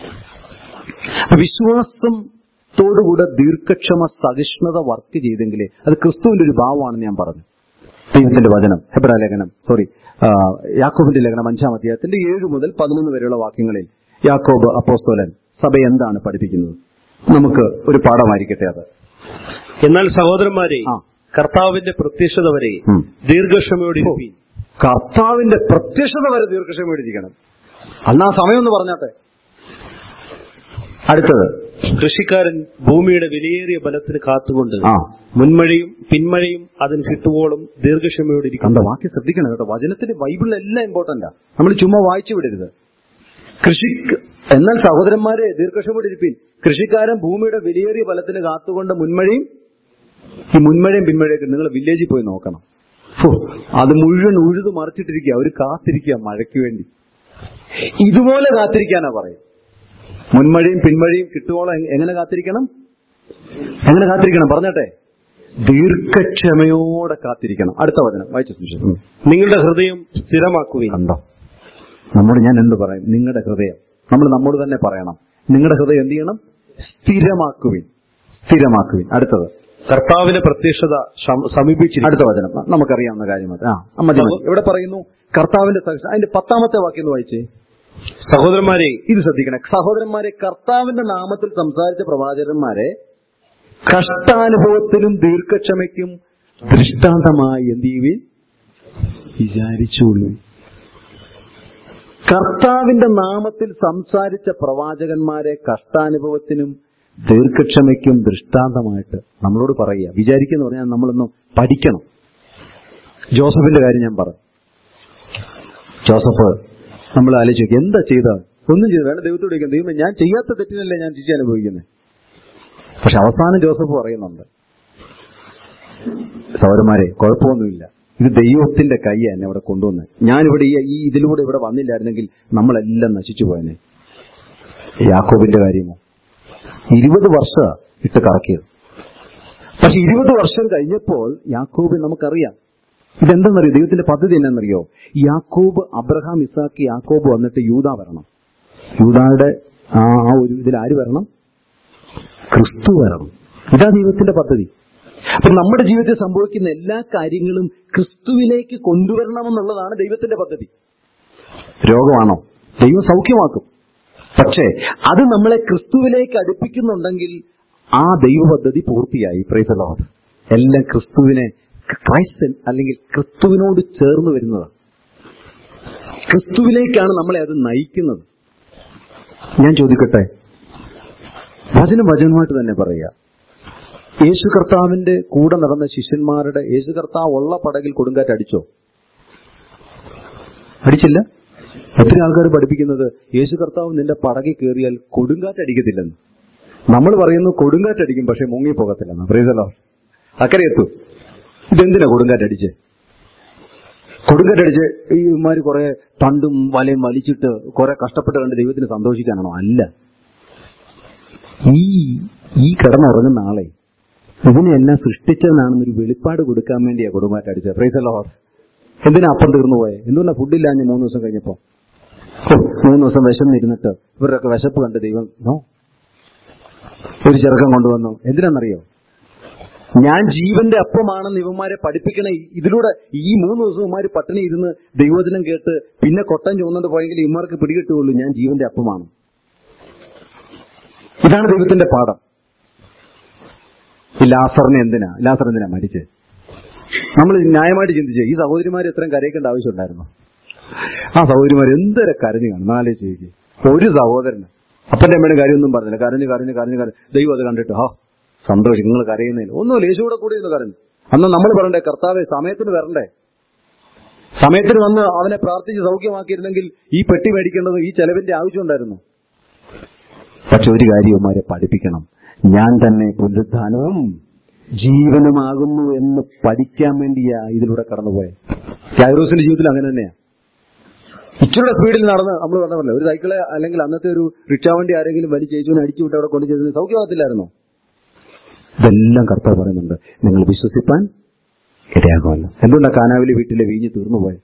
അപ്പൊ വിശ്വാസത്തോടുകൂടെ ദീർഘക്ഷമ സഹിഷ്ണുത വർക്ക് ചെയ്തെങ്കിലേ അത് ക്രിസ്തുവിന്റെ ഒരു ഭാവമാണെന്ന് ഞാൻ പറഞ്ഞു ദൈവത്തിന്റെ വചനം ഹെബ്രാ ലേഖനം സോറി യാക്കോബിന്റെ ലേഖനം അഞ്ചാം അധ്യായത്തിന്റെ ഏഴ് മുതൽ പതിനൊന്ന് വരെയുള്ള വാക്യങ്ങളിൽ യാക്കോബ് അപ്പോസ്തോലൻ സഭ എന്താണ് പഠിപ്പിക്കുന്നത് നമുക്ക് ഒരു പാഠമായിരിക്കട്ടെ അത് എന്നാൽ സഹോദരന്മാരെ ആ. കർത്താവിന്റെ പ്രത്യക്ഷത വരെ ഉം. ദീർഘക്ഷമയോടെ ഇരിപ്പീൻ. കർത്താവിന്റെ പ്രത്യക്ഷത വരെ ദീർഘക്ഷമയോടിരിക്കണം അന്നാ സമയം ഒന്ന് പറഞ്ഞാട്ടെ അടുത്തത് കൃഷിക്കാരൻ ഭൂമിയുടെ വിലയേറിയ ബലത്തിന് കാത്തുകൊണ്ട് ആ മുൻമഴയും പിന്മഴയും അതിന് കിട്ടുവോളം ദീർഘക്ഷമയോടെ ഇരിക്കും കണ്ട വാക്യം ശ്രദ്ധിക്കണം കേട്ടോ വചനത്തിന്റെ ബൈബിളിൽ എല്ലാം ഇമ്പോർട്ടന്റാ നമ്മൾ ചുമ്മാ വായിച്ചു വിടരുത് കൃഷി എന്നാൽ സഹോദരന്മാരെ ദീർഘക്ഷമോടെ ഇരിപ്പിൻ കൃഷിക്കാരൻ ഭൂമിയുടെ വിലയേറിയ ഫലത്തിന് കാത്തുകൊണ്ട് മുൻമഴയും ഈ മുൻമഴയും പിന്മഴയൊക്കെ നിങ്ങൾ വില്ലേജിൽ പോയി നോക്കണം ഫോ, അത് മുഴുവൻ ഉഴുതു മറിച്ചിട്ടിരിക്കുക അവർ കാത്തിരിക്കുക മഴയ്ക്ക് വേണ്ടി ഇതുപോലെ കാത്തിരിക്കാനാ പറയും മുൻമഴയും പിന്മഴയും കിട്ടുവോളം എങ്- എങ്ങനെ കാത്തിരിക്കണം എങ്ങനെ കാത്തിരിക്കണം പറഞ്ഞട്ടെ ദീർഘക്ഷമയോടെ കാത്തിരിക്കണം അടുത്ത വചനം വായിച്ചു സുവിശേഷം. ഉം. നിങ്ങളുടെ ഹൃദയം സ്ഥിരമാക്കുകയും കണ്ടോ നമ്മോട് ഞാൻ എന്ത് പറയും നിങ്ങളുടെ ഹൃദയം നമ്മൾ നമ്മോട് തന്നെ പറയണം നിങ്ങളുടെ ഹൃദയം എന്ത് ചെയ്യണം സ്ഥിരമാക്കുവിൻ സ്ഥിരമാക്കുവിൻ അടുത്തത് കർത്താവിന്റെ പ്രത്യക്ഷത സം- സമീപിച്ചിരിക്കും അടുത്ത വചനം ആ, നമുക്കറിയാവുന്ന കാര്യം അത് ആ ആ, മതി മതി ഇവിടെ പറയുന്നു കർത്താവിന്റെ സാക്ഷി അതിന്റെ പത്താമത്തെ വാക്യം ഒന്ന് വായിച്ചേ സഹോദരന്മാരെ ഇത് ശ്രദ്ധിക്കണേ സഹോദരന്മാരെ കർത്താവിന്റെ നാമത്തിൽ സംസാരിച്ച പ്രവാചകന്മാരെ കഷ്ടാനുഭവത്തിലും ദീർഘക്ഷമയ്ക്കും ദൃഷ്ടാന്തമായി എന്ത് ചെയ്യുവിൻ വിചാരിച്ചുള്ളൂ കർത്താവിന്റെ നാമത്തിൽ സംസാരിച്ച പ്രവാചകന്മാരെ കഷ്ടാനുഭവത്തിനും ദീർഘക്ഷമയ്ക്കും ദൃഷ്ടാന്തമായിട്ട് നമ്മളോട് പറയുക വിചാരിക്കുന്ന പറഞ്ഞാൽ നമ്മളൊന്ന് പഠിക്കണം ജോസഫിന്റെ കാര്യം ഞാൻ പറഞ്ഞു ജോസഫ് നമ്മൾ ആലോചിച്ച് നോക്കി എന്താ ചെയ്ത ഒന്നും ചെയ്തു വേണ്ട ദൈവത്തോട് ചോദിക്കാം ദൈവം ഞാൻ ചെയ്യാത്ത തെറ്റിനല്ലേ ഞാൻ ശിക്ഷ അനുഭവിക്കുന്നത് പക്ഷെ അവസാനം ജോസഫ് പറയുന്നുണ്ട് സൗരന്മാരെ കുഴപ്പമൊന്നുമില്ല ഇത് ദൈവത്തിന്റെ കൈ എന്നെ ഇവിടെ കൊണ്ടുവന്ന് ഞാനിവിടെ ഈ ഈ ഇതിലൂടെ ഇവിടെ വന്നില്ലായിരുന്നെങ്കിൽ നമ്മളെല്ലാം നശിച്ചു പോയനെ യാക്കോബിന്റെ കാര്യമോ ഇരുപത് വർഷം ഇട്ട് കറക്കിയത് പക്ഷെ ഇരുപത് വർഷം കഴിഞ്ഞപ്പോൾ യാക്കോബ് നമുക്കറിയാം ഇതെന്തെന്നറിയോ ദൈവത്തിന്റെ പദ്ധതി എന്നാണെന്നറിയോ യാക്കോബ് അബ്രഹാം ഇസാക്ക് യാക്കോബ് വന്നിട്ട് യൂത വരണം യൂതായുടെ ആ ആ ഒരു ഇതിൽ ആര് വരണം ക്രിസ്തു വരണം ഇതാ ദൈവത്തിന്റെ പദ്ധതി അപ്പൊ നമ്മുടെ ജീവിതത്തിൽ സംഭവിക്കുന്ന എല്ലാ കാര്യങ്ങളും ക്രിസ്തുവിലേക്ക് കൊണ്ടുവരണമെന്നുള്ളതാണ് ദൈവത്തിന്റെ പദ്ധതി രോഗമാണോ ദൈവം സൗഖ്യമാക്കും പക്ഷേ അത് നമ്മളെ ക്രിസ്തുവിലേക്ക് അടുപ്പിക്കുന്നുണ്ടെങ്കിൽ ആ ദൈവ പദ്ധതി പൂർത്തിയായി പ്രൈസലോട് എല്ലാം ക്രിസ്തുവിനെ ക്രൈസ്തൻ അല്ലെങ്കിൽ ക്രിസ്തുവിനോട് ചേർന്ന് വരുന്നതാണ് ക്രിസ്തുവിലേക്കാണ് നമ്മളെ അത് നയിക്കുന്നത് ഞാൻ ചോദിക്കട്ടെ വചനം വചനമായിട്ട് തന്നെ പറയുക യേശു കർത്താവിന്റെ കൂടെ നടന്ന ശിഷ്യന്മാരുടെ യേശു കർത്താവ് ഉള്ള പടകിൽ കൊടുങ്കാറ്റ് അടിച്ചോ അടിച്ചില്ല ഒത്തിരി ആൾക്കാർ പഠിപ്പിക്കുന്നത് യേശു കർത്താവ് നിന്റെ പടകിൽ കയറിയാൽ കൊടുങ്കാറ്റ് അടിക്കത്തില്ലെന്ന് നമ്മൾ പറയുന്നു കൊടുങ്കാറ്റ് അടിക്കും പക്ഷെ മുങ്ങിപ്പോകത്തില്ലെന്ന് പ്രീതലോ അക്കരെ എത്തു ഇതെന്തിനാ കൊടുങ്കാറ്റ് അടിച്ച് കൊടുങ്കാറ്റടിച്ച് ഈ ഇമാര് കുറെ തണ്ടും വലയും വലിച്ചിട്ട് കുറെ കഷ്ടപ്പെട്ട് കണ്ട് ദൈവത്തിന് സന്തോഷിക്കാനാണോ അല്ല ഈ ഈ കിടന്നുറങ്ങുന്ന ആളെ ഇതിനെല്ലാം സൃഷ്ടിച്ചവനാണെന്നൊരു വെളിപ്പാട് കൊടുക്കാൻ വേണ്ടിയാ കൊടുങ്കാറ്റടിച്ചത് പ്രൈസല്ലോ എന്തിനാ അപ്പം തീർന്നു പോയെ എന്തുകൊണ്ടാ ഫുഡില്ലാഞ്ഞ് മൂന്ന് ദിവസം കഴിഞ്ഞപ്പോ ഓ, മൂന്ന് ദിവസം വിശന്നിരുന്നിട്ട് ഇവരുടെയൊക്കെ വിശപ്പ് കണ്ട് ദൈവം നോ ഒരു ചെറുക്കം കൊണ്ടുവന്നു എന്തിനാണെന്നറിയോ ഞാൻ ജീവന്റെ അപ്പമാണെന്ന് ഇവന്മാരെ പഠിപ്പിക്കണ ഇതിലൂടെ ഈ മൂന്ന് ദിവസം ഇവന്മാര് പട്ടിണി ഇരുന്ന് ദൈവവചനം കേട്ട് പിന്നെ കൊട്ടം ചുമന്നുകൊണ്ട് പോയെങ്കിൽ ഇവന്മാർക്ക് പിടികിട്ടുള്ളൂ ഞാൻ ജീവന്റെ അപ്പമാണ് ഇതാണ് ദൈവത്തിന്റെ പാഠം ഈ ലാസറിനെ എന്തിനാ ലാസർ എന്തിനാ മരിച്ചത് നമ്മൾ ന്യായമായിട്ട് ചിന്തിച്ചേ ഈ സഹോദരിമാർ എത്രയും കരയിക്കേണ്ട ആവശ്യമുണ്ടായിരുന്നു ആ സഹോദരിമാർ എന്തൊരു കരഞ്ഞു കാണും നാലേ ചെയ്തി ഒരു സഹോദരന് അപ്പന്റെ അമ്മയുടെ കാര്യമൊന്നും പറഞ്ഞില്ല കരഞ്ഞ് കരഞ്ഞ് കരഞ്ഞ് കരഞ്ഞ് ദൈവം അത് കണ്ടിട്ട് ഹാ സന്തോഷം നിങ്ങൾ കരയുന്നതിൽ ഒന്നുമില്ല യേശു കൂടെ കൂടി ഇന്ന് കരഞ്ഞു അന്ന് നമ്മൾ പറയണ്ടേ കർത്താവെ സമയത്തിന് വരണ്ടേ സമയത്തിന് വന്ന് അവനെ പ്രാർത്ഥിച്ച് സൗഖ്യമാക്കിയിരുന്നെങ്കിൽ ഈ പെട്ടി മേടിക്കേണ്ടത് ഈ ചെലവിന്റെ ആവശ്യമുണ്ടായിരുന്നു പക്ഷെ ഒരു കാര്യവന്മാരെ പഠിപ്പിക്കണം ഞാൻ തന്നെ പുനരുദ്ധാനവും ജീവനുമാകുന്നു എന്ന് പഠിക്കാൻ വേണ്ടിയാ ഇതിലൂടെ കടന്നുപോയത് ജൈറോസിന്റെ ജീവിതത്തിൽ അങ്ങനെ തന്നെയാ ഇച്ചിരുടെ സ്പീഡിൽ നടന്ന് നമ്മൾ പറഞ്ഞല്ലോ ഒരു സൈക്കിള് അല്ലെങ്കിൽ അന്നത്തെ ഒരു റിക്ഷ വണ്ടി ആരെങ്കിലും വലിച്ചേച്ചുവിനെ അടിച്ചു വിട്ട് അവിടെ കൊണ്ടു ചെയ്തത് സൗഖ്യമാകത്തില്ലായിരുന്നോ ഇതെല്ലാം കർത്താവ് പറയുന്നുണ്ട് നിങ്ങൾ വിശ്വസിപ്പാൻ ഇടയാകുമല്ലോ എന്തുകൊണ്ടാണ് കാനാവിലെ വീട്ടിലെ വീഞ്ഞ് തീർന്നു പോയത്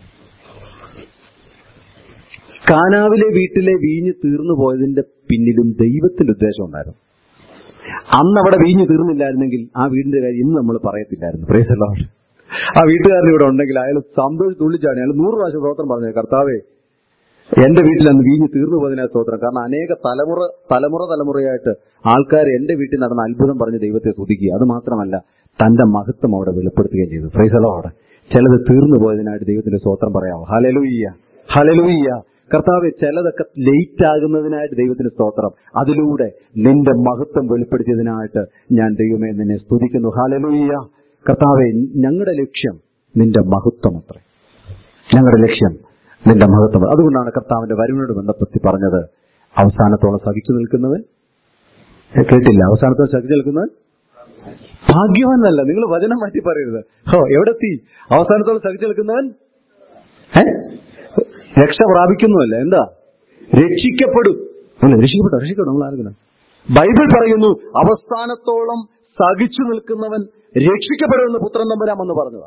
കാനാവിലെ വീട്ടിലെ വീഞ്ഞ് തീർന്നു പോയതിന്റെ പിന്നിലും ദൈവത്തിന്റെ ഉദ്ദേശം ഉണ്ടായിരുന്നു അന്ന് അവിടെ വീഞ്ഞ് തീർന്നില്ലായിരുന്നെങ്കിൽ ആ വീടിന്റെ കാര്യം ഇന്ന് നമ്മൾ പറയത്തില്ലായിരുന്നു പ്രേസല്ലോ ആ വീട്ടുകാരൻ ഇവിടെ ഉണ്ടെങ്കിൽ അയാൾ സന്തോഷം തുള്ളിച്ചാണ് അയാൾ നൂറ് പ്രാവശ്യം സ്തോത്രം പറഞ്ഞു കർത്താവേ എന്റെ വീട്ടിൽ അന്ന് വീഞ്ഞ് തീർന്നു പോയതിനാ സ്തോത്രം കാരണം അനേക തലമുറ തലമുറ തലമുറയായിട്ട് ആൾക്കാർ എന്റെ വീട്ടിൽ നടന്ന അത്ഭുതം പറഞ്ഞ് ദൈവത്തെ സ്തുതിക്കുക അത് മാത്രമല്ല തന്റെ മഹത്വം അവിടെ വെളിപ്പെടുത്തുകയും ചെയ്തു ഫ്രൈസലോ അവിടെ ചിലത് തീർന്നു പോയതിനായിട്ട് ദൈവത്തിന്റെ സ്തോത്രം പറയാമോ ഹലലുയ്യ ഹലലുയ്യ കർത്താവ് ചിലതൊക്കെ ലേറ്റ് ആകുന്നതിനായിട്ട് ദൈവത്തിന് സ്തോത്രം അതിലൂടെ നിന്റെ മഹത്വം വെളിപ്പെടുത്തിയതിനായിട്ട് ഞാൻ ദൈവമേ നിന്നെ സ്തുതിക്കുന്നു ഹാലലുയ്യ കർത്താവെ ഞങ്ങളുടെ ലക്ഷ്യം നിന്റെ മഹത്വം അത്രേ ഞങ്ങളുടെ ലക്ഷ്യം നിന്റെ മഹത്വം അതുകൊണ്ടാണ് കർത്താവിന്റെ വരുവിനോട് ബന്ധപ്പെടുത്തി പറഞ്ഞത് അവസാനത്തോളം സഹിച്ചു നിൽക്കുന്നവൻ ഏ, കേട്ടില്ല അവസാനത്തോളം സഹിച്ചു നിൽക്കുന്നവൻ ഭാഗ്യവാനല്ല നിങ്ങൾ വചനം മാറ്റി പറയരുത് ഹോ എവിടെ എത്തി അവസാനത്തോളം സഹിച്ചു നിൽക്കുന്നവൻ ഏ രക്ഷ പ്രാപിക്കുന്നുവല്ല എന്താ രക്ഷിക്കപ്പെടും അല്ല രക്ഷിക്കപ്പെട്ടോ രക്ഷിക്കപ്പെടും നമ്മൾ ആരെങ്കിലും ബൈബിൾ പറയുന്നു അവസാനത്തോളം സഹിച്ചു നിൽക്കുന്നവൻ രക്ഷിക്കപ്പെടുമെന്ന് പുത്രൻ തമ്പുരാമെന്ന് പറഞ്ഞതാ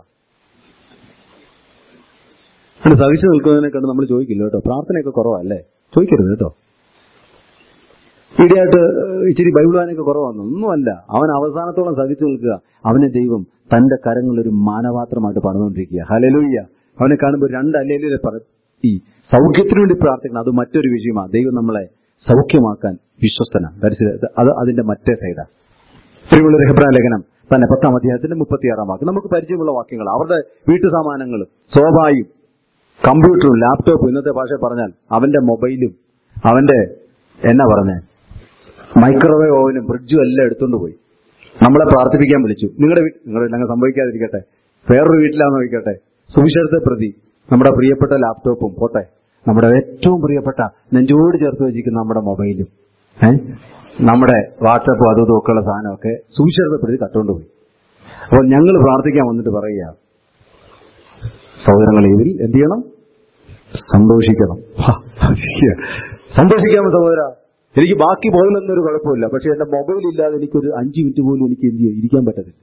അങ്ങനെ സഹിച്ചു നിൽക്കുന്നതിനെ കണ്ട് നമ്മൾ ചോദിക്കില്ല കേട്ടോ പ്രാർത്ഥനയൊക്കെ കുറവല്ലേ ചോദിക്കരുത് കേട്ടോ ഈടെയായിട്ട് ഇച്ചിരി ബൈബിൾ വായനയൊക്കെ കുറവാണ് ഒന്നുമല്ല അവൻ അവസാനത്തോളം സഹിച്ചു നിൽക്കുക അവനെ ദൈവം തന്റെ കരങ്ങളിൽ ഒരു മാനപാത്രമായിട്ട് പറഞ്ഞുകൊണ്ടിരിക്കുക ഹലലുയ്യ അവനെ കാണുമ്പോൾ രണ്ട് അല്ലേലൂരെ പറ ഈ സൗഖ്യത്തിനു വേണ്ടി പ്രാർത്ഥിക്കണം അത് മറ്റൊരു വിഷയമാണ് ദൈവം നമ്മളെ സൗഖ്യമാക്കാൻ വിശ്വസ്തന അത് അതിന്റെ മറ്റേ സൈഡാ പ്രിയമുള്ള രഹബ്രാ ലേഖനം തന്നെ പത്താം അധ്യായത്തിന്റെ മുപ്പത്തിയാറാം വാക്ക് നമുക്ക് പരിചയമുള്ള വാക്യങ്ങൾ അവരുടെ വീട്ടു സാമാനങ്ങളും സോഫായും കമ്പ്യൂട്ടറും ലാപ്ടോപ്പും ഇന്നത്തെ ഭാഷ പറഞ്ഞാൽ അവന്റെ മൊബൈലും അവന്റെ എന്നാ പറഞ്ഞേ മൈക്രോവേവ് ഓവനും ഫ്രിഡ്ജും എല്ലാം എടുത്തുകൊണ്ട് പോയി നമ്മളെ പ്രാർത്ഥിപ്പിക്കാൻ വിളിച്ചു നിങ്ങളുടെ വീട്ടിൽ നിങ്ങളുടെ ഞങ്ങൾ സംഭവിക്കാതിരിക്കട്ടെ വേറൊരു വീട്ടിലാന്ന് നോക്കട്ടെ സുവിശേഷത്തെ പ്രതി നമ്മുടെ പ്രിയപ്പെട്ട ലാപ്ടോപ്പും പോട്ടെ നമ്മുടെ ഏറ്റവും പ്രിയപ്പെട്ട നെഞ്ചോട് ചേർത്ത് വെച്ചിരിക്കുന്ന നമ്മുടെ മൊബൈലും ഏഹ് നമ്മുടെ വാട്സപ്പും അതും ഇതും ഒക്കെയുള്ള സാധനമൊക്കെ സുവിശേഷത്തെ പ്രതി കട്ടുകൊണ്ടുപോയി അപ്പോൾ ഞങ്ങൾ പ്രാർത്ഥിക്കാൻ വന്നിട്ട് പറയുക സഹോദരങ്ങൾ ഇതിൽ എന്ത് ചെയ്യണം സന്തോഷിക്കണം ഹാ, സന്തോഷിക്കാമോ സഹോദര എനിക്ക് ബാക്കി പോയില്ലെന്നൊരു കുഴപ്പമില്ല പക്ഷെ എന്റെ മൊബൈൽ ഇല്ലാതെ എനിക്കൊരു അഞ്ചു മിനിറ്റ് പോലും എനിക്ക് എന്ത് ചെയ്യും ഇരിക്കാൻ പറ്റത്തില്ല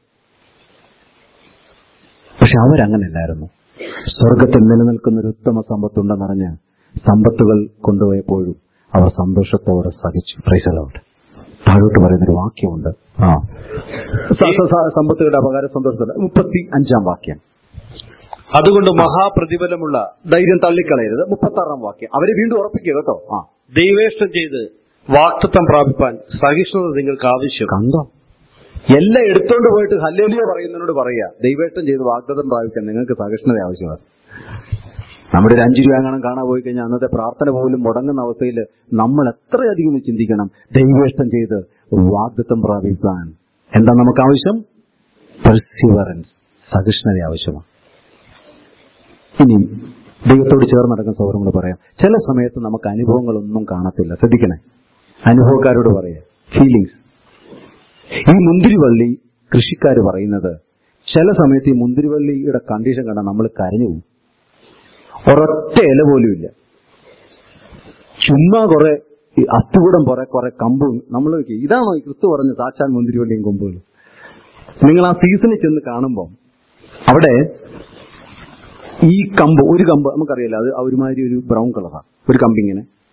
പക്ഷെ അവരങ്ങനല്ലായിരുന്നു സ്വർഗത്തിൽ നിലനിൽക്കുന്ന ഒരു ഉത്തമ സമ്പത്തുണ്ടെന്നറിഞ്ഞ് സമ്പത്തുകൾ കൊണ്ടുപോയപ്പോഴും അവർ സന്തോഷത്തോടെ സഹിച്ചു പ്രൈസലോട്ട് താഴോട്ട് പറയുന്നൊരു വാക്യമുണ്ട് ആ സ- സ- സ- സമ്പത്തുകളുടെ അപകാര സന്തോഷത്തോടെ മുപ്പത്തി അഞ്ചാം വാക്യം അതുകൊണ്ട് മഹാപ്രതിഫലമുള്ള ധൈര്യം തള്ളിക്കളയരുത് മുപ്പത്തി ആറാം വാക്യം അവരെ വീണ്ടും ഉറപ്പിക്കുക കേട്ടോ ആ ദൈവേഷ്ടം ചെയ്ത് വാക്തത്വം പ്രാപിപ്പാൻ സഹിഷ്ണുത നിങ്ങൾക്ക് ആവശ്യം കണ്ടോ എല്ലാം എടുത്തോണ്ട് പോയിട്ട് ഹല്ലേലിയോ പറയുന്നതിനോട് പറയുക ദൈവേഷ്ടം ചെയ്ത് വാഗ്ദത്തം പ്രാപിക്കാൻ നിങ്ങൾക്ക് സഹിഷ്ണുത ആവശ്യമാണ് നമ്മുടെ ഒരു അഞ്ചു രൂപ കാണാൻ കാണാൻ പോയി കഴിഞ്ഞാൽ അന്നത്തെ പ്രാർത്ഥന പോലും മുടങ്ങുന്ന അവസ്ഥയിൽ നമ്മൾ എത്രയധികം ചിന്തിക്കണം ദൈവേഷ്ടം ചെയ്ത് വാഗ്ദത്തം പ്രാപിക്കാൻ എന്താ നമുക്ക് ആവശ്യം പെർസിവറൻസ് സഹിഷ്ണുത ആവശ്യമാണ് ഇനി ദൈവത്തോട് ചേർന്ന് നടക്കുന്ന സൗഹൃദങ്ങൾ പറയാം ചില സമയത്ത് നമുക്ക് അനുഭവങ്ങളൊന്നും കാണത്തില്ല ശ്രദ്ധിക്കണേ അനുഭവക്കാരോട് പറയാം ഫീലിങ്സ് ഈ മുന്തിരിവള്ളി കൃഷിക്കാർ പറയുന്നത് ചില സമയത്ത് ഈ മുന്തിരിവള്ളിയുടെ കണ്ടീഷൻ കണ്ടാൽ നമ്മൾ കരഞ്ഞു പോകും ഒരൊറ്റ ഇല പോലും ഇല്ല ചുമ്മാ കുറെ ഈ അത്തുകൂടം കുറെ കുറെ കമ്പും നമ്മൾ നോക്കി ഇതാണോ ഈ ക്രിസ്തു പറഞ്ഞ സാക്ഷാൽ മുന്തിരിവള്ളിയും കൊമ്പുകളും നിങ്ങൾ ആ സീസണിൽ ചെന്ന് കാണുമ്പോൾ അവിടെ ഈ കമ്പ് ഒരു കമ്പ് നമുക്കറിയാലോ അത് ഒരുമാതിരി ഒരു ബ്രൗൺ കളറാണ് ഒരു കമ്പിങ്ങനെ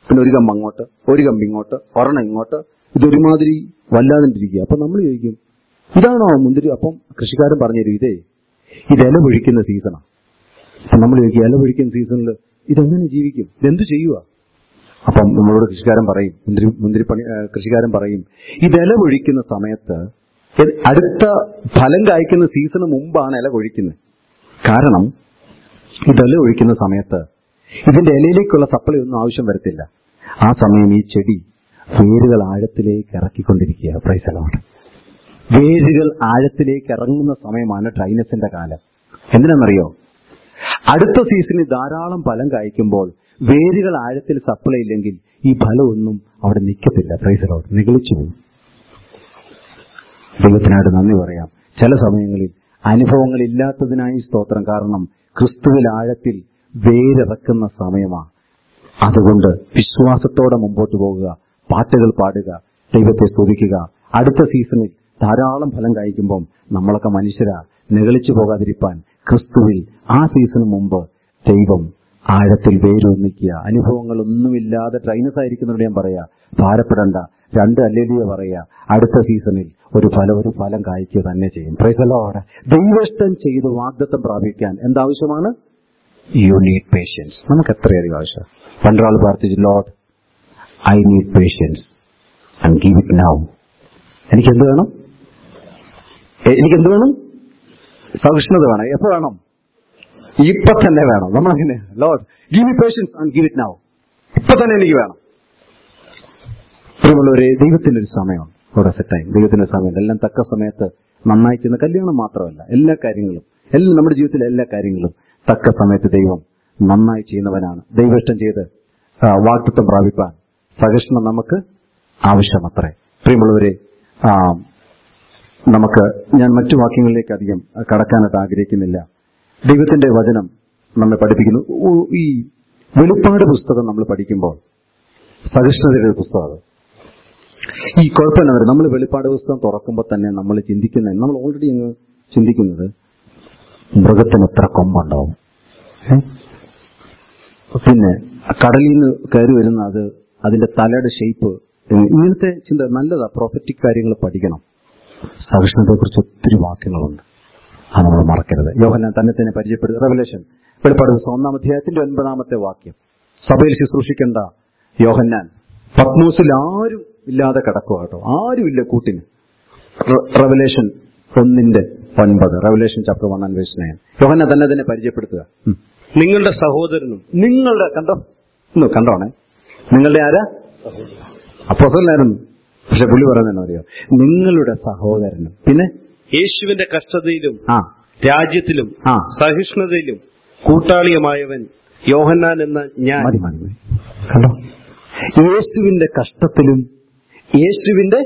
പിന്നെ ഒരു കമ്പ് അങ്ങോട്ട് ഒരു കമ്പ് ഇങ്ങോട്ട് ഒരെണ്ണം ഇങ്ങോട്ട് ഇതൊരുമാതിരി വല്ലാതിരിക്കുക അപ്പൊ നമ്മൾ ചോദിക്കും ഇതാണോ മുന്തിരി അപ്പം കൃഷിക്കാരൻ പറഞ്ഞു തരും ഇതേ ഇത് ഇല പൊഴിക്കുന്ന സീസണാണ് അപ്പൊ നമ്മൾ ചോദിക്കും ഇല പൊഴിക്കുന്ന സീസണിൽ ഇതെങ്ങനെ ജീവിക്കും ഇതെന്ത് ചെയ്യുക അപ്പം നമ്മളോട് കൃഷിക്കാരൻ പറയും മുന്തിരി മുന്തിരി പണി ഏ, കൃഷിക്കാരൻ പറയും ഇത് ഇല പൊഴിക്കുന്ന സമയത്ത് ഇത് അടുത്ത ഫലം കായ്ക്കുന്ന സീസണ് മുമ്പാണ് ഇല കൊഴിക്കുന്നത് കാരണം ഇത് ഇല ഒഴിക്കുന്ന സമയത്ത് ഇതിന്റെ ഇലയിലേക്കുള്ള സപ്ലൈ ഒന്നും ആവശ്യം വരത്തില്ല ആ സമയം ഈ ചെടി വേരുകൾ ആഴത്തിലേക്ക് ഇറക്കിക്കൊണ്ടിരിക്കുക പ്രൈസലോട്ട് വേരുകൾ ആഴത്തിലേക്ക് ഇറങ്ങുന്ന സമയമാണ് ഡ്രൈനസിന്റെ കാലം എന്തിനാണെന്നറിയോ അടുത്ത സീസണിൽ ധാരാളം ഫലം കായ്ക്കുമ്പോൾ വേരുകൾ ആഴത്തിൽ സപ്ലൈ ഇല്ലെങ്കിൽ ഈ ഫലമൊന്നും അവിടെ നിൽക്കത്തില്ല പ്രൈസലോട്ട് നിഗളിച്ചു പോകും ദൈവത്തിനായിട്ട് നന്ദി പറയാം ചില സമയങ്ങളിൽ അനുഭവങ്ങൾ ഇല്ലാത്തതിനായി സ്തോത്രം കാരണം ക്രിസ്തുവിൽ ആഴത്തിൽ വേരിറക്കുന്ന സമയമാണ് അതുകൊണ്ട് വിശ്വാസത്തോടെ മുമ്പോട്ട് പോകുക പാട്ടുകൾ പാടുക ദൈവത്തെ സ്തുതിക്കുക അടുത്ത സീസണിൽ ധാരാളം ഫലം കഴിക്കുമ്പം നമ്മളൊക്കെ മനുഷ്യരാ നിഗളിച്ചു പോകാതിരിപ്പാൻ ക്രിസ്തുവിൽ ആ സീസണിന് മുമ്പ് ദൈവം ആഴത്തിൽ വേരൊന്നിക്കുക അനുഭവങ്ങളൊന്നുമില്ലാതെ ട്രൈനസ് ആയിരിക്കുന്നവരോട് ഞാൻ പറയാ ഭാരപ്പെടണ്ട രണ്ട് അല്ലേലിയ പറയാ അടുത്ത സീസണിൽ ഒരു ഫലം ഒരു ഫലം കായ്ക്കുക തന്നെ ചെയ്യും പ്രൈസലോടെ ദൈവഷ്ടം ചെയ്ത് വാഗ്ദത്തം പ്രാപിക്കാൻ എന്താവശ്യമാണ് യു നീഡ് പേഷ്യൻസ് നമുക്ക് എത്രയധികം ആവശ്യം പണ്ടൊരാൾ പ്രാർത്ഥിച്ചു Lord I need patience and give it now എനിക്ക് എന്ത് വേണം എ- എനിക്ക് എന്ത് വേണം സഹിഷ്ണുത വേണം എപ്പോ വേണം ഇപ്പൊ തന്നെ വേണം നമ്മളങ്ങനെ Lord give me patience and give it now ഇപ്പൊ തന്നെ എനിക്ക് വേണം പ്രിയമുള്ളവരെ ദൈവത്തിന്റെ ഒരു സമയമാണ് അവിടെ സെറ്റായി ദൈവത്തിന്റെ ഒരു സമയമുണ്ട് എല്ലാം തക്ക സമയത്ത് നന്നായി ചെയ്യുന്ന കല്യാണം മാത്രമല്ല എല്ലാ കാര്യങ്ങളും എല്ലാം നമ്മുടെ ജീവിതത്തിലെ എല്ലാ കാര്യങ്ങളും തക്ക സമയത്ത് ദൈവം നന്നായി ചെയ്യുന്നവനാണ് ദൈവഷ്ടം ചെയ്ത് ആ, വാഗ്ദത്വം പ്രാപിപ്പാൻ സഹിഷ്ണുത നമുക്ക് ആവശ്യമത്രേ പ്രിയമുള്ളവരെ ആ, നമുക്ക് ഞാൻ മറ്റു വാക്യങ്ങളിലേക്ക് അധികം കടക്കാനായിട്ട് ആഗ്രഹിക്കുന്നില്ല ദൈവത്തിന്റെ വചനം നമ്മെ പഠിപ്പിക്കുന്നു ഉ- ഈ വെളിപ്പാട് പുസ്തകം നമ്മൾ പഠിക്കുമ്പോൾ സഹിഷ്ണുതയുടെ ഒരു പുസ്തകം അത് ഈ കുഴപ്പമില്ല വരും നമ്മൾ വെളിപ്പാട് പുസ്തകം തുറക്കുമ്പോൾ തന്നെ നമ്മൾ ചിന്തിക്കുന്ന നമ്മൾ ഓൾറെഡി അങ്ങ് ചിന്തിക്കുന്നത് മൃഗത്തിന് എത്ര കൊമ്പുണ്ടാവും ഏ? പിന്നെ കടലിൽ നിന്ന് കയറി വരുന്ന അത് അതിന്റെ തലയുടെ ഷേപ്പ് ഇങ്ങനത്തെ ചിന്ത നല്ലതാ പ്രോഫറ്റിക് കാര്യങ്ങൾ പഠിക്കണം സഹിഷ്ണുതയെക്കുറിച്ച് ഒത്തിരി വാക്യങ്ങളുണ്ട് അത് നമ്മൾ മറക്കരുത് യോഹന്നാൻ തന്നെ തന്നെ പരിചയപ്പെടുക റെവലേഷൻ വെളിപ്പാട് പുസ്തകം ഒന്നാം അധ്യായത്തിന്റെ ഒൻപതാമത്തെ വാക്യം സഭയിൽ ശുശ്രൂഷിക്കേണ്ട യോഹന്നാൻ പത്മൂസിൽ ആരും ഇല്ലാതെ കിടക്കുക കേട്ടോ ആരുമില്ല കൂട്ടിന് റെവലേഷൻ ഒന്നിന്റെ ഒൻപത് revelation chapter one and verse nine Yohannan തന്നെ തന്നെ പരിചയപ്പെടുത്തുക ഉം. നിങ്ങളുടെ സഹോദരനും നിങ്ങളുടെ കണ്ടോ ഒന്ന് കണ്ടോണേ നിങ്ങളുടെ ആരാ അപ്പോസലായിരുന്നു പക്ഷെ പുള്ളി പറയുന്നത് അറിയോ നിങ്ങളുടെ സഹോദരനും പിന്നെ യേശുവിന്റെ കഷ്ടതയിലും ആ രാജ്യത്തിലും ആ സഹിഷ്ണുതയിലും കൂട്ടാളിയുമായവൻ യോഹന്നാൻ എന്ന ഞാൻ മതി മതി മതി കണ്ടോ യേശുവിന്റെ കഷ്ടത്തിലും യേശുവിന്റെ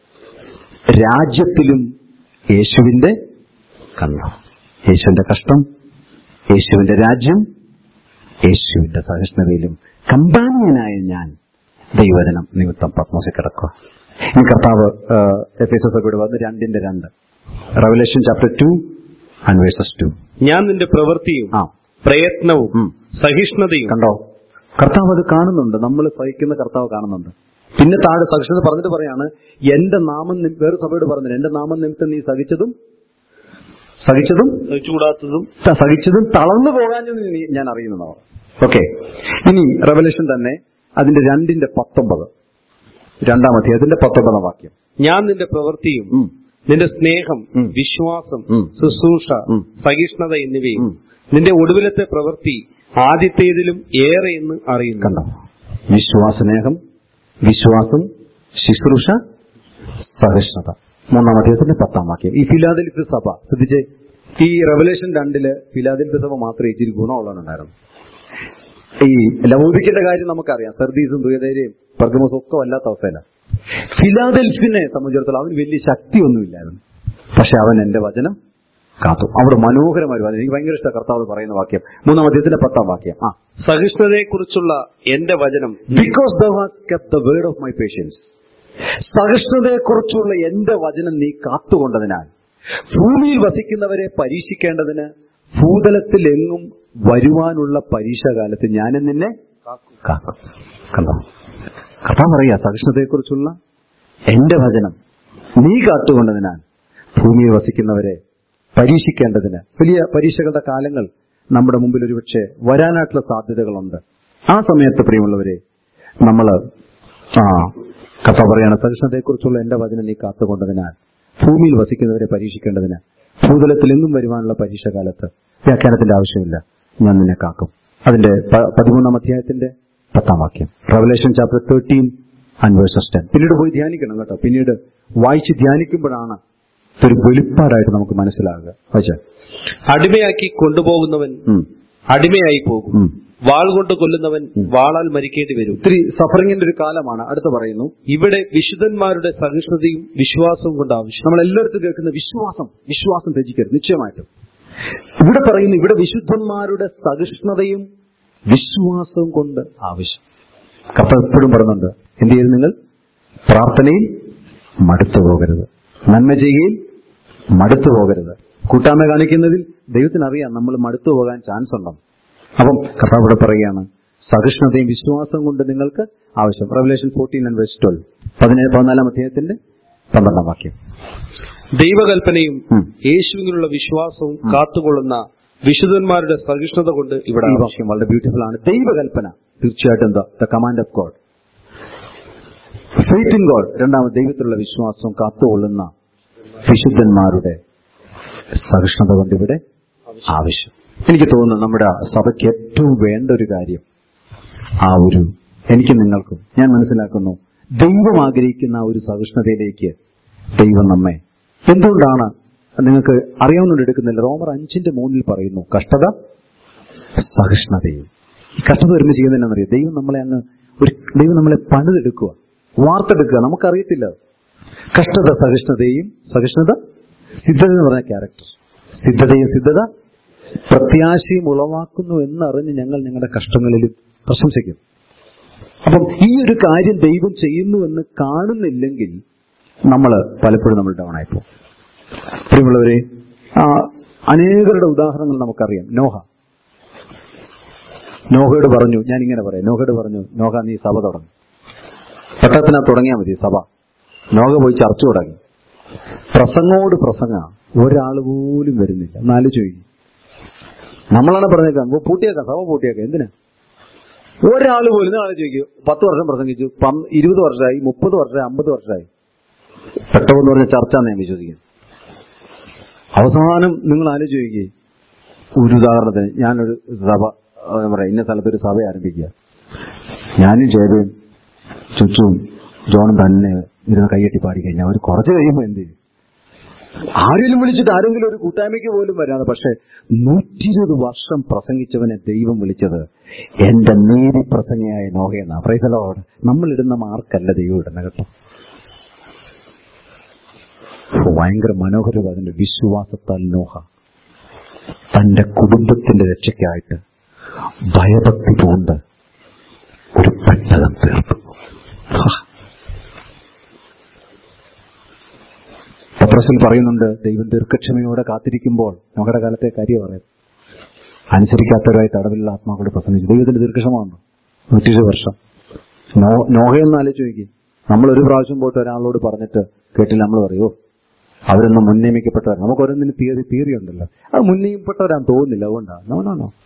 രാജ്യത്തിലും യേശുവിന്റെ കണ്ടോ യേശുവിന്റെ കഷ്ടം യേശുവിന്റെ രാജ്യം യേശുവിന്റെ സഹിഷ്ണുതയിലും കമ്പാനിയനായ ഞാൻ ദൈവജനം നിമിത്തം പത്മസി കിടക്കുക ഈ കർത്താവ് എഫ് എസ് സഭയുടെ വന്ന് രണ്ടിന്റെ രണ്ട് revelation chapter two and verses two ഞാൻ നിന്റെ പ്രവൃത്തിയും ആ പ്രയത്നവും ഉം. സഹിഷ്ണുതയും കണ്ടോ കർത്താവ് അത് കാണുന്നുണ്ട് നമ്മൾ സഹിക്കുന്ന കർത്താവ് കാണുന്നുണ്ട് പിന്നെ താഴെ സഹിഷ്ണുത പറഞ്ഞിട്ട് പറയാണ് എന്റെ നാമം നി- വേറെ സഭയോട് പറഞ്ഞില്ല എന്റെ നാമം നിമിത്തം നീ സഹിച്ചതും സഹിച്ചതും സഹിച്ചുകൂടാത്തതും ത- സഹിച്ചതും തളർന്നു പോകാഞ്ഞതും നീ- ഞാൻ അറിയുന്നതാണ് ഓക്കെ ഇനി റെവലേഷൻ തന്നെ അതിന്റെ രണ്ടിന്റെ പത്തൊമ്പത് രണ്ടാം അധ്യായത്തിന്റെ പത്തൊമ്പതാം വാക്യം ഞാൻ നിന്റെ പ്രവൃത്തിയും ഉം. നിന്റെ സ്നേഹം ഉം. വിശ്വാസം ഉം. ശുശ്രൂഷ ഉം. സഹിഷ്ണുത എന്നിവയും ഉം. നിന്റെ ഒടുവിലത്തെ പ്രവൃത്തി ആദ്യത്തേതിലും ഏറെ എന്ന് അറിയുന്നു കണ്ടോ വിശ്വാസനേഹം വിശ്വാസം ശുശ്രൂഷ സഹിഷ്ണുത മൂന്നാം അധ്യായത്തിന്റെ പത്താം വാക്യം ഈ ഫിലാദൽഫ്യ സഭ ശ്രദ്ധിച്ച് ഈ റെവലേഷൻ രണ്ടില് ഫിലാദൽഫ്യ സഭ മാത്രമേ ഇച്ചിരി ഗുണമുള്ളവരുണ്ടായിരുന്നു ഈ ലവോദിക്കിന്റെ കാര്യം നമുക്കറിയാം സർദീസും ദുയതേരയും പെർഗമസും ഒക്കെ വല്ലാത്ത അവസ്ഥയില്ല ഫിലാദൽഫിനെ സംബന്ധിച്ചിടത്തോളം അവന് വലിയ ശക്തിയൊന്നുമില്ലായിരുന്നു പക്ഷെ അവൻ എന്റെ വചനം കാത്തു അവിടെ മനോഹരമായ ഒരു വചനം എനിക്ക് ഭയങ്കര ഇഷ്ടം കർത്താവ് പറയുന്ന വാക്യം മൂന്നാം അധ്യായത്തിന്റെ പത്താം വാക്യം ആ സഹിഷ്ണുതയെക്കുറിച്ചുള്ള എന്റെ വചനം because the has kept the word of my patience സഹിഷ്ണുതയെക്കുറിച്ചുള്ള എന്റെ വചനം നീ കാത്തുകൊണ്ടതിനാൽ ഭൂമിയിൽ വസിക്കുന്നവരെ പരീക്ഷിക്കേണ്ടതിന് ഭൂതലത്തിൽ എങ്ങും വരുവാനുള്ള പരീക്ഷാകാലത്ത് ഞാനും നിന്നെ കാക്കും കണ്ടോ കഥ പറയാ സഹിഷ്ണുതയെക്കുറിച്ചുള്ള എന്റെ വചനം നീ കാത്തുകൊണ്ടതിനാൽ ഭൂമിയിൽ വസിക്കുന്നവരെ പരീക്ഷിക്കേണ്ടതിന് വലിയ പരീക്ഷകളുടെ കാലങ്ങൾ നമ്മുടെ മുമ്പിൽ ഒരുപക്ഷെ വരാനായിട്ടുള്ള സാധ്യതകളുണ്ട് ആ സമയത്ത് പ്രിയമുള്ളവരെ നമ്മൾ ആ കഥ പറയാണ് സഹിഷ്ണുതയെക്കുറിച്ചുള്ള എന്റെ വചനം നീ കാത്തുകൊണ്ടതിനാൽ ഭൂമിയിൽ വസിക്കുന്നവരെ പരീക്ഷിക്കേണ്ടതിന് ഭൂതലത്തിൽ എങ്ങും വരുവാനുള്ള പരീക്ഷ കാലത്ത് വ്യാഖ്യാനത്തിന്റെ ആവശ്യമില്ല ഞാൻ നിന്നെ കാക്കും അതിന്റെ പ- പതിമൂന്നാം അധ്യായത്തിന്റെ പത്താം വാക്യം revelation chapter thirteen and verses ten പിന്നീട് പോയി ധ്യാനിക്കണം കേട്ടോ പിന്നീട് വായിച്ച് ധ്യാനിക്കുമ്പോഴാണ് ഇതൊരു വെളിപ്പാടായിട്ട് നമുക്ക് മനസ്സിലാകുക വായിച്ച അടിമയാക്കി കൊണ്ടുപോകുന്നവൻ അടിമയായി പോകും വാൾ കൊണ്ട് കൊല്ലുന്നവൻ വാളാൽ മരിക്കേണ്ടി വരും ഒത്തിരി സഫറിങ്ങിന്റെ ഒരു കാലമാണ് അടുത്ത് പറയുന്നു ഇവിടെ വിശുദ്ധന്മാരുടെ സഹിഷ്ണുതയും വിശ്വാസവും കൊണ്ട് ആവശ്യം നമ്മൾ എല്ലായിടത്തും കേൾക്കുന്ന വിശ്വാസം വിശ്വാസം ത്യജിക്കരുത് നിശ്ചയമായിട്ടും ഇവിടെ പറയുന്നു ഇവിടെ വിശുദ്ധന്മാരുടെ സഹിഷ്ണുതയും വിശ്വാസവും കൊണ്ട് ആവശ്യം കപ്പ എപ്പോഴും പറയുന്നുണ്ട് എന്ത് ചെയ്തു നിങ്ങൾ പ്രാർത്ഥനയിൽ മടുത്തു പോകരുത് നന്മ ചെയ്യുകയിൽ മടുത്തു പോകരുത് കൂട്ടായ്മ കാണിക്കുന്നതിൽ ദൈവത്തിനറിയാം നമ്മൾ മടുത്തു പോകാൻ ചാൻസ് ഉണ്ടെന്ന് അപ്പം കർത്താവ് ഇവിടെ പറയുകയാണ് സഹിഷ്ണുതയും വിശ്വാസവും കൊണ്ട് നിങ്ങൾക്ക് ആവശ്യം റെവലേഷൻ ഫോർട്ടീൻ ആൻഡ് വെസ്റ്റ് ട്വൽവ് പതിനേഴ് പതിനാലാം അധ്യായത്തിന്റെ പന്ത്രണ്ടാം വാക്യം ദൈവകൽപ്പനയും ഉം. യേശുവിനുള്ള വിശ്വാസവും കാത്തുകൊള്ളുന്ന വിശുദ്ധന്മാരുടെ സഹിഷ്ണുത കൊണ്ട് ഇവിടെ ഈ ആവശ്യം. വാക്യം വളരെ ബ്യൂട്ടിഫുൾ ആണ് ദൈവകൽപ്പന തീർച്ചയായിട്ടും എന്താ the command of God faith in God രണ്ടാമത് ദൈവത്തിലുള്ള വിശ്വാസം കാത്തുകൊള്ളുന്ന വിശുദ്ധന്മാരുടെ സഹിഷ്ണുത കൊണ്ട് ഇവിടെ ആവശ്യം എനിക്ക് തോന്നുന്നു നമ്മുടെ സഭയ്ക്ക് ഏറ്റവും വേണ്ട ഒരു കാര്യം ആ ഒരു എനിക്ക് നിങ്ങൾക്കും ഞാൻ മനസ്സിലാക്കുന്നു ദൈവം ആഗ്രഹിക്കുന്ന ആ ഒരു സഹിഷ്ണുതയിലേക്ക് ദൈവം നമ്മെ എന്തുകൊണ്ടാണ് നിങ്ങൾക്ക് അറിയാവുന്നുണ്ട് എടുക്കുന്നില്ല റോമർ അഞ്ചിന്റെ മൂന്നിൽ പറയുന്നു കഷ്ടത സഹിഷ്ണുതയും ഈ കഷ്ടത വരുമ്പോൾ ചെയ്യുന്നത് എന്നാണെന്നറിയോ ദൈവം നമ്മളെ അങ്ങ് ഒരു ദൈവം നമ്മളെ പണിതെടുക്കുക വാർത്തെടുക്കുക നമുക്കറിയത്തില്ല കഷ്ടത സഹിഷ്ണുതയും സഹിഷ്ണുത സിദ്ധത എന്ന് പറഞ്ഞ ക്യാരക്ടർ സിദ്ധതയും സിദ്ധത പ്രത്യാശയും ഉളവാക്കുന്നു എന്നറിഞ്ഞ് ഞങ്ങൾ ഞങ്ങളുടെ കഷ്ടങ്ങളിലും പ്രശംസിക്കും അപ്പം ഈ ഒരു കാര്യം ദൈവം ചെയ്യുന്നു എന്ന് കാണുന്നില്ലെങ്കിൽ നമ്മൾ പലപ്പോഴും നമ്മൾ ഡൗൺ ആയിപ്പോ പ്രിയമുള്ളവരെ ആ, അനേകരുടെ ഉദാഹരണങ്ങൾ നമുക്കറിയാം നോഹ നോഹയോട് പറഞ്ഞു ഞാൻ ഇങ്ങനെ പറയാം നോഹയോട് പറഞ്ഞു നോഹ നീ സഭ തുടങ്ങി പട്ടത്തിനകത്ത് തുടങ്ങിയാൽ മതി സഭ നോഹ പോയി ചർച്ച തുടങ്ങി പ്രസംഗോട് പ്രസംഗ ഒരാൾ പോലും വരുന്നില്ല നാല് ചോദിക്കും നമ്മളാണ് പറഞ്ഞേക്കാം "ഓ, പൂട്ടിയേക്കാം സഭ പൂട്ടിയേക്കാം എന്തിനാ ഒരാൾ പോലും നാളെ ചോദിക്കും പത്ത് വർഷം പ്രസംഗിച്ചു പന്ത് ഇരുപത് വർഷമായി മുപ്പത് വർഷമായി അമ്പത് വർഷമായി പെട്ടെന്ന് പറഞ്ഞ ചർച്ച ഞാൻ വിശ്വസിക്കുന്നു അവസാനം നിങ്ങൾ ആലോചിക്കുക ഒരു ഉദാഹരണത്തിന് ഞാനൊരു സഭ ആ, എന്താ പറയാ ഇന്ന സ്ഥലത്ത് ഒരു സഭ ആരംഭിക്കുക ഞാനും ചേരും ചുറ്റും ജോണും തന്നെ ഇരുന്ന് കൈയെട്ടി പാടി കഴിഞ്ഞാൽ അവർ കുറച്ച് കഴിയുമ്പോൾ എന്ത് ചെയ്യും ആരെങ്കിലും വിളിച്ചിട്ട് ആരെങ്കിലും ഒരു കൂട്ടായ്മയ്ക്ക് പോലും വരാതെ പക്ഷെ നൂറ്റി ഇരുപത് വർഷം പ്രസംഗിച്ചവനെ ദൈവം വിളിച്ചത് എന്റെ നീതി പ്രസംഗയായ നോഹയെന്നാ പ്രൈസലോട് നമ്മളിടുന്ന മാർക്കല്ല ദൈവം ഇടുന്ന കേട്ടോ ഓ, ഭയങ്കര മനോഹരവും അതിന്റെ വിശ്വാസത്താൽ നോഹ തന്റെ കുടുംബത്തിന്റെ രക്ഷയ്ക്കായിട്ട് ഭയഭക്തി പൂണ്ട് ഒരു പെട്ടകം തീർത്തു ഹാ. പത്രസിൽ പറയുന്നുണ്ട് ദൈവം ദീർഘക്ഷമയോടെ കാത്തിരിക്കുമ്പോൾ നമ്മുടെ കാലത്തെ കാര്യം പറയുന്നത് അനുസരിക്കാത്തവരായി തടവിലുള്ള ആത്മാക്കളോട് പ്രസംഗിച്ചു ദൈവത്തിന്റെ ദീർഘക്ഷമാണ് നൂറ്റിരു വർഷം നോ നോഹയെന്ന് ആലോചിച്ച് നോക്കി നമ്മൾ ഒരു പ്രാവശ്യം പോയിട്ട് ഒരാളോട് പറഞ്ഞിട്ട് കേട്ടില്ല നമ്മൾ പറയോ അവരൊന്നും മുൻനിയമിക്കപ്പെട്ടവർ നമുക്ക് ഓരോന്നിന് തിയറി തിയറി ഉണ്ടല്ലോ അത് മുൻനിയമിക്കപ്പെട്ടവരാന്ന് തോന്നുന്നില്ല അതുകൊണ്ടാണ് നോ നോ നോ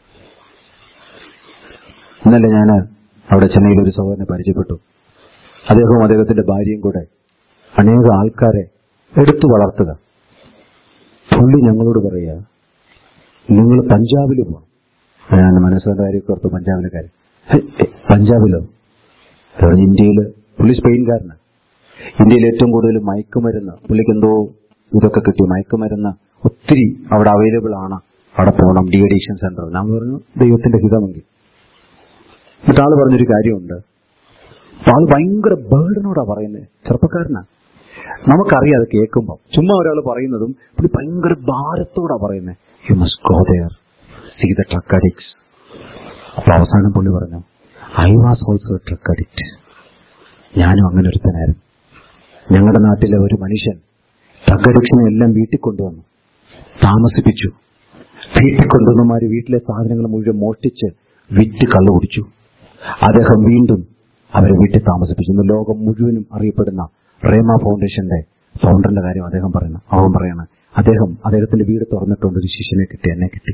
ഇന്നലെ ഞാൻ അവിടെ ചെന്നൈയിൽ ഒരു സഹോദരനെ പരിചയപ്പെട്ടു അദ്ദേഹവും അദ്ദേഹത്തിന്റെ ഭാര്യയും കൂടെ അനേക ആൾക്കാരെ എടുത്തു വളർത്തുക പുള്ളി ഞങ്ങളോട് പറയുക നിങ്ങൾ പഞ്ചാബിൽ പോകണം ഞാൻ മനസ്സിലായ കാര്യമൊക്കെ ഓർത്ത് പഞ്ചാബിലെ കാര്യം ഹെ, ഹെ, പഞ്ചാബിലോ കാരണം ഇന്ത്യയില് പുള്ളി സ്പെയിൻകാരനാണ് ഇന്ത്യയിൽ ഏറ്റവും കൂടുതൽ മയക്കുമരുന്ന് പുള്ളിക്ക് എന്തോ ഇതൊക്കെ കിട്ടി മയക്കുമരുന്ന് ഒത്തിരി അവിടെ അവൈലബിൾ ആണ് അവിടെ പോകണം ഡി അഡിക്ഷൻ സെന്റർ ഞാൻ പറഞ്ഞു ദൈവത്തിന്റെ ഹിതമെങ്കിൽ എന്നിട്ട് ആള് പറഞ്ഞൊരു കാര്യമുണ്ട് അപ്പൊ ആള് ഭയങ്കര ബേർഡനോടാ പറയുന്നത് ചെറുപ്പക്കാരനാ നമുക്കറിയാം അത് കേൾക്കുമ്പോൾ ചുമ്മാ ഒരാൾ പറയുന്നതും പുള്ളി ഭയങ്കര ഭാരത്തോടാ പറയുന്നത് you must go there see the drug addicts അപ്പൊ അവസാനം പുള്ളി പറഞ്ഞു I was also drug addict ഞാനും അങ്ങനെ ഒരുത്തനായിരുന്നു ഞങ്ങളുടെ നാട്ടിലെ ഒരു മനുഷ്യൻ ഡ്രഗ് അഡിക്ഷനെ എല്ലാം വീട്ടിൽ കൊണ്ടുവന്നു താമസിപ്പിച്ചു വീട്ടിൽ കൊണ്ടുവന്നമാര് വീട്ടിലെ സാധനങ്ങൾ മുഴുവൻ മോഷ്ടിച്ച് വിറ്റ് കള്ളു കുടിച്ചു അദ്ദേഹം വീണ്ടും അവരെ വീട്ടിൽ താമസിപ്പിച്ചു ഇന്ന് ലോകം മുഴുവനും അറിയപ്പെടുന്ന റേമ ഫൗണ്ടേഷന്റെ ഫൗണ്ടറിന്റെ കാര്യം അദ്ദേഹം പറയുന്നു അവൻ പറയാണ് അദ്ദേഹം അദ്ദേഹത്തിന്റെ വീട് തുറന്നിട്ടുണ്ട് ഒരു ശിഷ്യനെ കിട്ടി എന്നെ കിട്ടി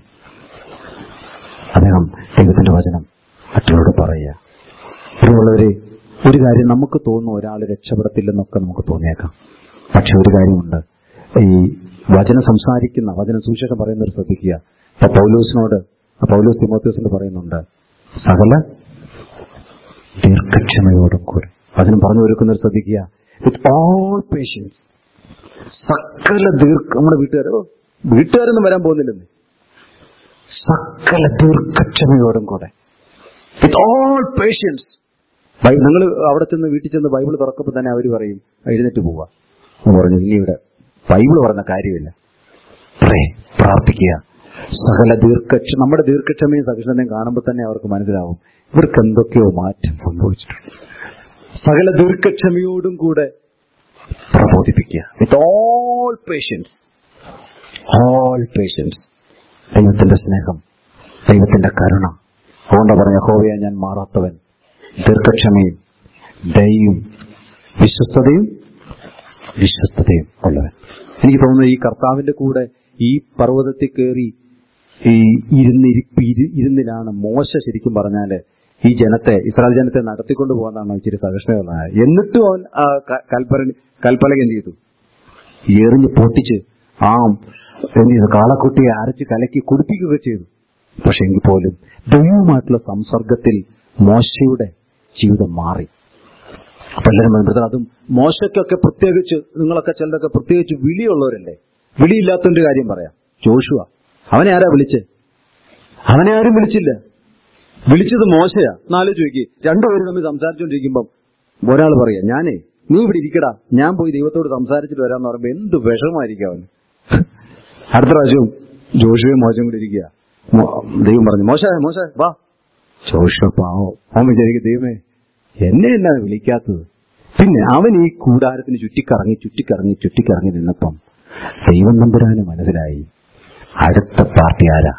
അദ്ദേഹം ദൈവത്തിന്റെ വചനം മറ്റുള്ളവരോട് പറയുക പ്രിയമുള്ളവരെ ഒരു കാര്യം നമുക്ക് തോന്നും ഒരാൾ രക്ഷപ്പെടത്തില്ലെന്നൊക്കെ നമുക്ക് തോന്നിയേക്കാം പക്ഷെ ഒരു കാര്യമുണ്ട് ഈ വചനം സംസാരിക്കുന്ന വചനം സൂചകം പറയുന്നവർ ശ്രദ്ധിക്കുക ഇപ്പൊ പൗലോസിനോട് പൗലോസ് തിമോത്യോസിനോട് പറയുന്നുണ്ട് സകല ദീർഘക്ഷമയോടും കൂടെ വചനം പറഞ്ഞു ഒരുക്കുന്നവർ ശ്രദ്ധിക്കുക വിത്ത് ഓൾ പേഷ്യൻസ് സകല ദീർഘ നമ്മുടെ വീട്ടുകാരോ വീട്ടുകാരൊന്നും വരാൻ പോകുന്നില്ലെന്ന് സകല ദീർഘക്ഷമയോടും കൂടെ വിത്ത് ഓൾ പേഷ്യൻസ് നിങ്ങൾ അവിടെ ചെന്ന് വീട്ടിൽ ചെന്ന് ബൈബിൾ തുറക്കുമ്പോൾ തന്നെ അവർ പറയും എഴുന്നേറ്റ് പോവാ എന്ന് പറഞ്ഞു ഇനി ഇവിടെ ബൈബിൾ പറഞ്ഞ കാര്യമില്ല പ്രേ പ്രാർത്ഥിക്കുക സകല ദീർഘക്ഷ നമ്മുടെ ദീർഘക്ഷമയും സഹിഷ്ണുതയും കാണുമ്പോൾ തന്നെ അവർക്ക് മനസ്സിലാവും ഇവർക്ക് എന്തൊക്കെയോ മാറ്റം സംഭവിച്ചിട്ടുണ്ട് സകല ദീർഘക്ഷമയോടും കൂടെ പ്രബോധിപ്പിക്കുക with all patience all patience ദൈവത്തിന്റെ സ്നേഹം ദൈവത്തിന്റെ കരുണ അതുകൊണ്ട് പറഞ്ഞ ഹോവയെ ഞാൻ മാറാത്തവൻ ദീർഘക്ഷമയും ദയയും വിശ്വസ്തതയും വിശ്വസ്തതയും ഉള്ളവൻ എനിക്ക് തോന്നുന്നു ഈ കർത്താവിന്റെ കൂടെ ഈ പർവ്വതത്തിൽ കയറി ഈ ഇരുന്നിരിപ്പ് ഇരു- ഇരുന്നിലാണ് മോശ ശരിക്കും പറഞ്ഞാല് ഈ ജനത്തെ ഇസ്രായേൽ ജനത്തെ നടത്തിക്കൊണ്ട് പോകുന്നതാണ് ഇച്ചിരി സഹിഷ്ണുള്ളത് എന്നിട്ടും അവൻ ആ ക- കൽപ്പന കൽപ്പലക എന്ത് ചെയ്തു എറിഞ്ഞ് പൊട്ടിച്ച് ആ എന്ത് ചെയ്തു കാളക്കുട്ടിയെ അരച്ച് കലക്കി കുടിപ്പിക്കുകയൊക്കെ ചെയ്തു പക്ഷെ എങ്കിൽ പോലും ദൈവവുമായിട്ടുള്ള സംസർഗത്തിൽ മോശയുടെ ജീവിതം മാറി അപ്പൊ എല്ലാവരും പറയുമ്പോൾ അതും മോശയ്ക്കൊക്കെ പ്രത്യേകിച്ച് നിങ്ങളൊക്കെ ചിലരൊക്കെ പ്രത്യേകിച്ച് വിളിയുള്ളവരല്ലേ വിളിയില്ലാത്തതിന്റെ കാര്യം പറയാം ജോഷുവ അവനെ ആരാ വിളിച്ചേ അവനെ ആരും വിളിച്ചില്ല വിളിച്ചത് മോശയാ നാല് ചോദിക്ക് രണ്ടുപേരും തമ്മിൽ സംസാരിച്ചുകൊണ്ടിരിക്കുമ്പം ഒരാൾ പറയാ ഞാനേ നീ ഇവിടെ ഇരിക്കടാ ഞാൻ പോയി ദൈവത്തോട് സംസാരിച്ചിട്ട് വരാന്ന് പറയുമ്പോ എന്ത് വിഷമായിരിക്കും അവന് അടുത്ത പ്രാവശ്യവും ജോഷുവയും മോശം കൂടി ഇരിക്കുക മോ- ദൈവം പറഞ്ഞു മോശ മോശ വാ ജോഷുവ പാവോ അവൻ വിചാരിക്കും ദൈവമേ എന്നെ എന്നാ വിളിക്കാത്തത് പിന്നെ അവൻ ഈ കൂടാരത്തിന് ചുറ്റിക്കറങ്ങി ചുറ്റിക്കറങ്ങി ചുറ്റിക്കറങ്ങി നിന്നപ്പം ദൈവം നമ്പുരാന് മനസ്സിലായി അടുത്ത പാർട്ടി ആരാ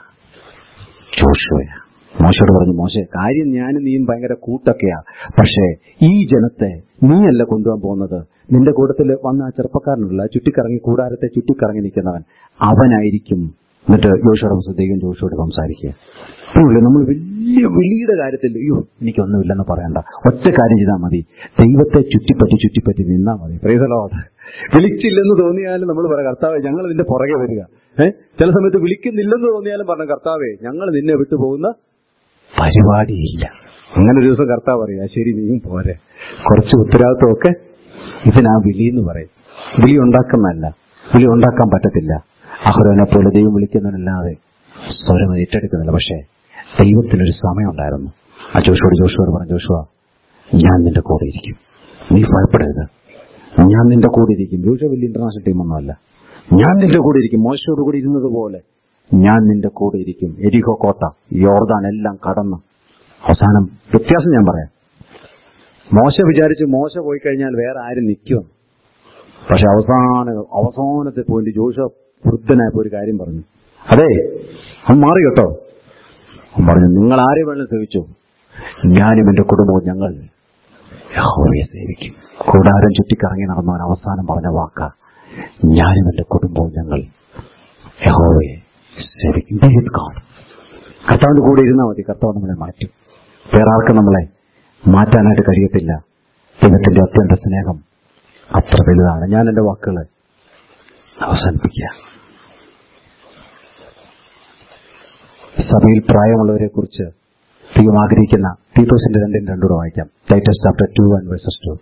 ജോഷുവയാ മോശയോട് പറഞ്ഞു മോശെ കാര്യം ഞാനും നീയും ഭയങ്കര കൂട്ടൊക്കെയാ പക്ഷേ ഈ ജനത്തെ നീയല്ല കൊണ്ടുപോകാൻ പോകുന്നത് നിന്റെ കൂട്ടത്തിൽ വന്ന ആ ചെറുപ്പക്കാരനുള്ള ചുറ്റിക്കറങ്ങി കൂടാരത്തെ ചുറ്റിക്കറങ്ങി നിൽക്കുന്നവൻ അവനായിരിക്കും എന്നിട്ട് ജോഷോട് ദൈവം ജോഷോട് സംസാരിക്കുക അതുപോലെ നമ്മൾ വലിയ വിളിയുടെ കാര്യത്തിൽ അയ്യോ എനിക്കൊന്നുമില്ലെന്ന് പറയണ്ട ഒറ്റ കാര്യം ചെയ്താൽ മതി ദൈവത്തെ ചുറ്റിപ്പറ്റി ചുറ്റിപ്പറ്റി നിന്നാ മതി പ്രൈസലോട് വിളിച്ചില്ലെന്ന് തോന്നിയാലും നമ്മൾ പറയാം കർത്താവേ ഞങ്ങൾ നിന്റെ പുറകെ വരിക ഏഹ് ചില സമയത്ത് വിളിക്കുന്നില്ലെന്ന് തോന്നിയാലും പറഞ്ഞു കർത്താവേ ഞങ്ങൾ നിന്നെ വിട്ടു പോകുന്ന പരിപാടിയില്ല അങ്ങനെ ഒരു ദിവസം കർത്താവ് പറയാ ശരി നീയും പോരെ കുറച്ച് ഉത്തരവാദിത്വമൊക്കെ ഇതിനാ വിളി എന്ന് പറയും വിളി ഉണ്ടാക്കുന്നതല്ല വിളി ഉണ്ടാക്കാൻ പറ്റത്തില്ല അഹുരനെ പോലെ ദൈവം വിളിക്കുന്നവനല്ലാതെ സ്വരം ഏറ്റെടുക്കുന്നില്ല പക്ഷേ ദൈവത്തിനൊരു സമയമുണ്ടായിരുന്നു ആ ജോഷുവോട് ജോഷുവോട് പറഞ്ഞു ജോഷുവ ഞാൻ നിന്റെ കൂടെ ഇരിക്കും നീ ഭയപ്പെടരുത് ഞാൻ നിന്റെ കൂടെ ഇരിക്കും ജോഷുവ വലിയ ഇന്റർനാഷണൽ ടീമൊന്നുമല്ല ഞാൻ നിന്റെ കൂടെ ഇരിക്കും മോശയോട് കൂടി ഇരുന്നത് പോലെ ഞാൻ നിന്റെ കൂടെ ഇരിക്കും എരിഹോ കോട്ട യോർദാൻ എല്ലാം കടന്ന് അവസാനം വ്യത്യാസം ഞാൻ പറയാം മോശ വിചാരിച്ച് മോശ പോയി കഴിഞ്ഞാൽ വേറെ ആരും നിൽക്കും പക്ഷെ അവസാന അവസാനത്തെ പോയിന്റ് ജോഷ വൃദ്ധനായപ്പോ ഒരു കാര്യം പറഞ്ഞു അതെ അവൻ മാറി കേട്ടോ അവൻ പറഞ്ഞു നിങ്ങൾ ആരെ വേണം സേവിച്ചു ഞാനും എന്റെ കുടുംബവും ഞങ്ങൾ യഹോവയെ സേവിക്കും കൂടാരം ചുറ്റിക്കറങ്ങി നടന്നവൻ അവസാനം പറഞ്ഞ വാക്ക ഞാനും എന്റെ കുടുംബവും ഞങ്ങൾ യഹോവയെ സേവിക്കും Be with God. കർത്താവിന്റെ കൂടെ ഇരുന്നാൽ മതി കർത്താവ് നമ്മളെ മാറ്റും വേറെ ആർക്കും നമ്മളെ മാറ്റാനായിട്ട് കഴിയത്തില്ല ദൈവത്തിന്റെ അത്യന്ത സ്നേഹം അത്ര വലുതാണ് ഞാൻ എന്റെ വാക്കുകളെ അവസാനിപ്പിക്കുക സഭയിൽ പ്രായമുള്ളവരെ കുറിച്ച് ദൈവം ആഗ്രഹിക്കുന്ന തീത്തോസിന്റെ രണ്ടിന് രണ്ടൂടെ വായിക്കാം Titus chapter two and verses two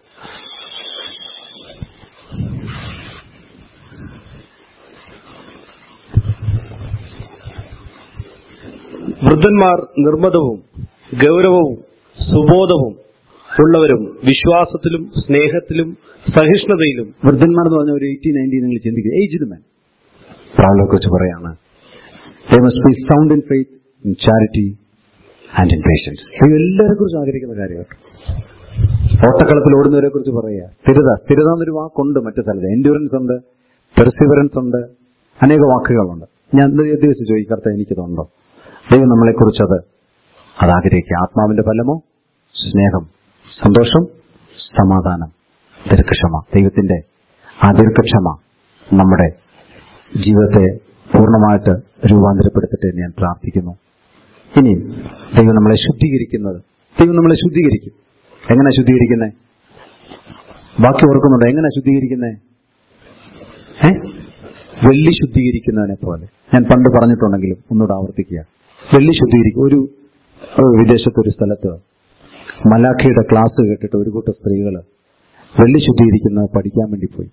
വൃദ്ധന്മാർ നിർമ്മതവും ഗൗരവവും സുബോധവും ഉള്ളവരും വിശ്വാസത്തിലും സ്നേഹത്തിലും സഹിഷ്ണുതയിലും വൃദ്ധന്മാർ എന്ന് പറഞ്ഞ ഒരു എയ്റ്റി നയൻറ്റി നിങ്ങൾ ചിന്തിക്കുക ഏജ്ഡ് മാൻ പ്രാളെ കുറിച്ച് പറയാണ് They must be sound in faith, in charity and in patience. ഇത് എല്ലാരെ കുറിച്ച് ആഗ്രഹിക്കുന്ന കാര്യമാണ് ഓട്ടക്കളത്തിൽ ഓടുന്നവരെ കുറിച്ച് പറയുക സ്ഥിരത സ്ഥിരത എന്നൊരു വാക്കുണ്ട് മറ്റു സ്ഥലത്ത് എൻഡ്യൂറൻസ് ഉണ്ട് പെർസിവറൻസ് ഉണ്ട് അനേക വാക്കുകളുണ്ട് ഞാൻ ദിവസം ചോദിക്കും കർത്ത എനിക്കതുണ്ടോ ദൈവം നമ്മളെക്കുറിച്ച് അത് അത് ആഗ്രഹിക്കുക ആത്മാവിന്റെ ഫലമോ സ്നേഹം സന്തോഷം സമാധാനം ദീർഘക്ഷമ ദൈവത്തിന്റെ ആ ദീർഘക്ഷമ നമ്മുടെ ജീവിതത്തെ പൂർണ്ണമായിട്ട് രൂപാന്തരപ്പെടുത്തട്ടെ എന്ന് ഞാൻ പ്രാർത്ഥിക്കുന്നു ഇനി ദൈവം നമ്മളെ ശുദ്ധീകരിക്കുന്നത് ദൈവം നമ്മളെ ശുദ്ധീകരിക്കും എങ്ങനെ ശുദ്ധീകരിക്കുന്നത് ബാക്കി ഓർക്കുന്നുണ്ടോ എങ്ങനെ ശുദ്ധീകരിക്കുന്നത് ഏ വെള്ളി ശുദ്ധീകരിക്കുന്നതിനെ പോലെ ഞാൻ പണ്ട് പറഞ്ഞിട്ടുണ്ടെങ്കിലും ഒന്നുകൂടെ ആവർത്തിക്കുക വെള്ളി ശുദ്ധീകരിക്കും ഒരു ഒരു വിദേശത്ത് ഒരു സ്ഥലത്ത് മലാഖയുടെ ക്ലാസ് കേട്ടിട്ട് ഒരു കൂട്ടം സ്ത്രീകൾ വെള്ളി ശുദ്ധീകരിക്കുന്നത് പഠിക്കാൻ വേണ്ടി പോയി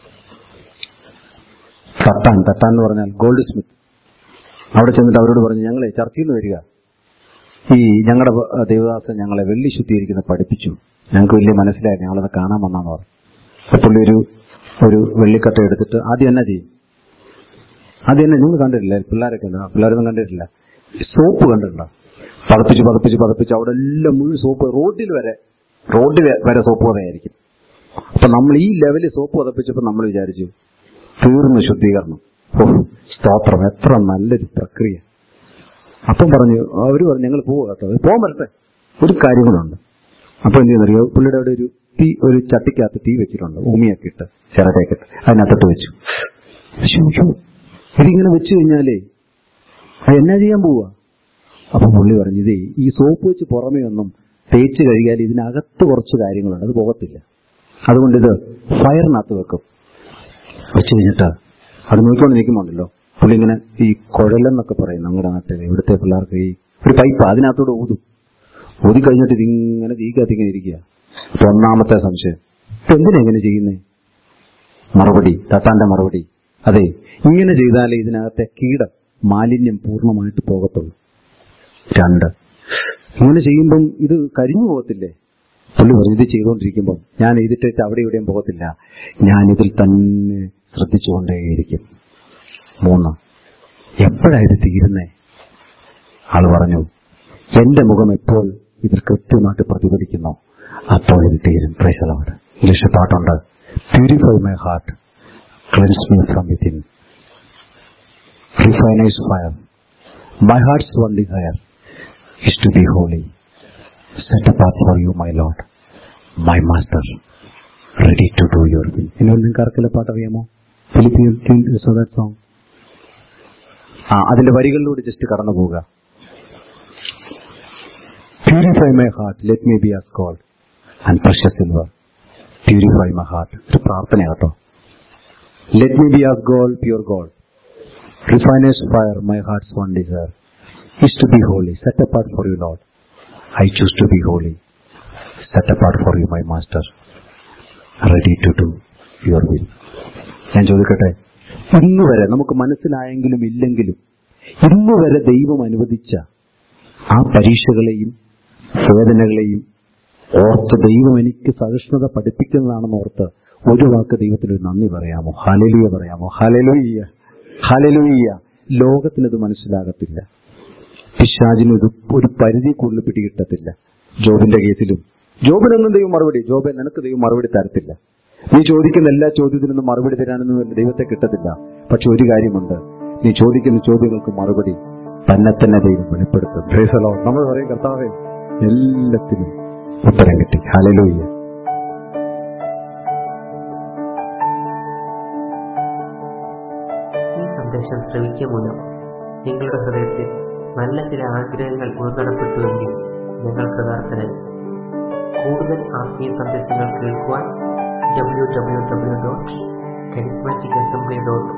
തട്ടാൻ തട്ടാൻ എന്ന് പറഞ്ഞാൽ ഗോൾഡ് സ്മിത്ത് അവിടെ ചെന്നിട്ട് അവരോട് പറഞ്ഞു ഞങ്ങളെ ചർച്ചയിൽ നിന്ന് വരിക ഈ ഞങ്ങളുടെ ദേവദാസൻ ഞങ്ങളെ വെള്ളി ശുദ്ധീകരിക്കുന്ന പഠിപ്പിച്ചു ഞങ്ങൾക്ക് വലിയ മനസ്സിലായി ഞങ്ങളത് കാണാൻ വന്നാന്ന് പറഞ്ഞു അപ്പോൾ പുള്ളി ഒരു ഒരു വെള്ളിക്കട്ട എടുത്തിട്ട് ആദ്യം എന്നാ ചെയ്യും ആദ്യം തന്നെ നിങ്ങൾ കണ്ടിട്ടില്ല പിള്ളേരൊക്കെ ഉണ്ട് പിള്ളേരൊന്നും കണ്ടിട്ടില്ല സോപ്പ് കണ്ടിട്ടുണ്ടോ പതപ്പിച്ച് പതപ്പിച്ച് പതപ്പിച്ച് അവിടെ എല്ലാം മുഴുവൻ സോപ്പ് റോഡിൽ വരെ റോഡിൽ വരെ സോപ്പ് പതയായിരിക്കും അപ്പൊ നമ്മൾ ഈ ലെവലിൽ സോപ്പ് പതപ്പിച്ചപ്പോൾ നമ്മൾ വിചാരിച്ചു തീർന്നു ശുദ്ധീകരണം ഓ സ്തോത്രം എത്ര നല്ലൊരു പ്രക്രിയ അപ്പം പറഞ്ഞു അവര് പറഞ്ഞു ഞങ്ങൾ പോവുക കേട്ടോ പോകാൻ വരട്ടെ ഒരു കാര്യങ്ങളുണ്ട് അപ്പൊ എന്ത് ചെയ്യുന്നറിയോ പുള്ളിയുടെ അവിടെ ഒരു തീ ഒരു ചട്ടിക്കകത്ത് തീ വെച്ചിട്ടുണ്ട് ഭൂമിയൊക്കെ ഇട്ട് ചിറകൊക്കെ ഇട്ട് അതിനകത്തോട്ട് വെച്ചു ശ്ശോ, ശ്ശോ, ഇതിങ്ങനെ വെച്ച് കഴിഞ്ഞാലേ അത് എന്നാ ചെയ്യാൻ പോവാ അപ്പൊ പുള്ളി പറഞ്ഞു ഇതേ ഈ സോപ്പ് വെച്ച് പുറമേ ഒന്നും തേച്ച് കഴുകിയാൽ ഇതിനകത്ത് കുറച്ച് കാര്യങ്ങളുണ്ട് അത് പോകത്തില്ല അതുകൊണ്ട് ഇത് ഫയറിനകത്ത് വെക്കും വെച്ച് കഴിഞ്ഞിട്ട് അത് നോക്കിക്കൊണ്ട് നിൽക്കുമ്പോണ്ടല്ലോ പുള്ളി ഇങ്ങനെ ഈ കുഴലെന്നൊക്കെ പറയും നമ്മുടെ നാട്ടിൽ ഇവിടുത്തെ പിള്ളേർക്ക് ഈ ഒരു പൈപ്പ് അതിനകത്തോട് ഊതും ഊതി കഴിഞ്ഞിട്ട് ഇതിങ്ങനെ തീക്കകത്ത് ഇങ്ങനെ ഇരിക്കുക അപ്പൊ ഒന്നാമത്തെ സംശയം ഇപ്പൊ എന്തിനാ ഇങ്ങനെ ചെയ്യുന്നേ മറുപടി തട്ടാന്റെ മറുപടി അതെ ഇങ്ങനെ ചെയ്താലേ ഇതിനകത്തെ കീടം മാലിന്യം പൂർണ്ണമായിട്ട് പോകത്തുള്ളൂ രണ്ട് ഇങ്ങനെ ചെയ്യുമ്പം ഇത് കരിഞ്ഞു പോകത്തില്ലേ പുള്ളി പറഞ്ഞു ഇത് ചെയ്തുകൊണ്ടിരിക്കുമ്പോൾ ഞാൻ ഇതിട്ടേച്ച് അവിടെ ഇവിടെയും പോകത്തില്ല ഞാൻ ഇതിൽ തന്നെ ശ്രദ്ധിച്ചുകൊണ്ടേയിരിക്കും മൂന്ന് എപ്പോഴാ ഇത് തീരുന്നേ ആള് പറഞ്ഞു എന്റെ മുഖം എപ്പോൾ ഇതിൽ കൃത്യമായിട്ട് പ്രതിഫലിക്കുന്നു അപ്പോൾ ഇത് തീരും പ്രൈസലോട് ഇംഗ്ലീഷ് പാട്ടുണ്ട് purify my heart cleanse me from within refiner's fire my heart's one desire is to be holy, set apart for you, my Lord, my Master, ready to do your will. ഇനി നിങ്ങൾക്ക് ആർക്കെല്ലാം പാട്ട് അറിയാമോ Philippian so that song ആ അതിന്റെ വരികളിലൂടെ just കടന്നു പോവുക purify my heart let me be as gold and precious silver purify my heart ഒരു പ്രാർത്ഥന കേട്ടോ let me be as gold pure gold refiner's fire my heart's one desire is to be holy, set apart for you, Lord. I choose to be holy, set apart for you, my Master, ready to do your will. ഞാൻ ചോദിക്കട്ടെ ഇന്ന് വരെ നമുക്ക് മനസ്സിലായെങ്കിലും ഇല്ലെങ്കിലും ഇന്ന് വരെ ദൈവം അനുവദിച്ച ആ പരീക്ഷകളെയും വേദനകളെയും ഓർത്ത് ദൈവം എനിക്ക് സഹിഷ്ണുത പഠിപ്പിക്കുന്നതാണെന്ന് ഓർത്ത് ഒരു വാക്ക് ദൈവത്തിന് ഒരു നന്ദി പറയാമോ ഹാലലുയ പറയാമോ ഹാലലുയ്യ ഹാലലുയ്യ ലോകത്തിനത് മനസ്സിലാകത്തില്ല പിശാചിന് ഇത് ഒരു പരിധി കൂടുതൽ പിടികിട്ടത്തില്ല ജോബിന്റെ കേസിലും ജോബിനൊന്നും ദൈവം മറുപടി ജോബെ നിനക്ക് ദൈവം മറുപടി തരത്തില്ല നീ ചോദിക്കുന്ന എല്ലാ ചോദ്യത്തിനൊന്നും മറുപടി തരാനൊന്നും ദൈവത്തെ കിട്ടത്തില്ല പക്ഷെ ഒരു കാര്യമുണ്ട് നീ ചോദിക്കുന്ന ചോദ്യങ്ങൾക്ക് മറുപടി തന്നെ തന്നെ ദൈവം വെളിപ്പെടുത്തും ഭേസലോ നമ്മൾ പറയും കർത്താവേ എല്ലാത്തിനും ഉത്തരം കിട്ടി ഹലലോയ്യ ഈ സന്ദേശം ശ്രവിക്കുക മൂലം നിങ്ങളുടെ ഹൃദയത്തിൽ നല്ല ചില ആഗ്രഹങ്ങൾ ഉൾക്കടപ്പെട്ടുവെങ്കിൽ ഞങ്ങൾ കൃതാർത്ഥനായി കൂടുതൽ ആത്മീയ സന്ദേശങ്ങൾ കേൾക്കുവാൻ W W W dot charismatic assembly dot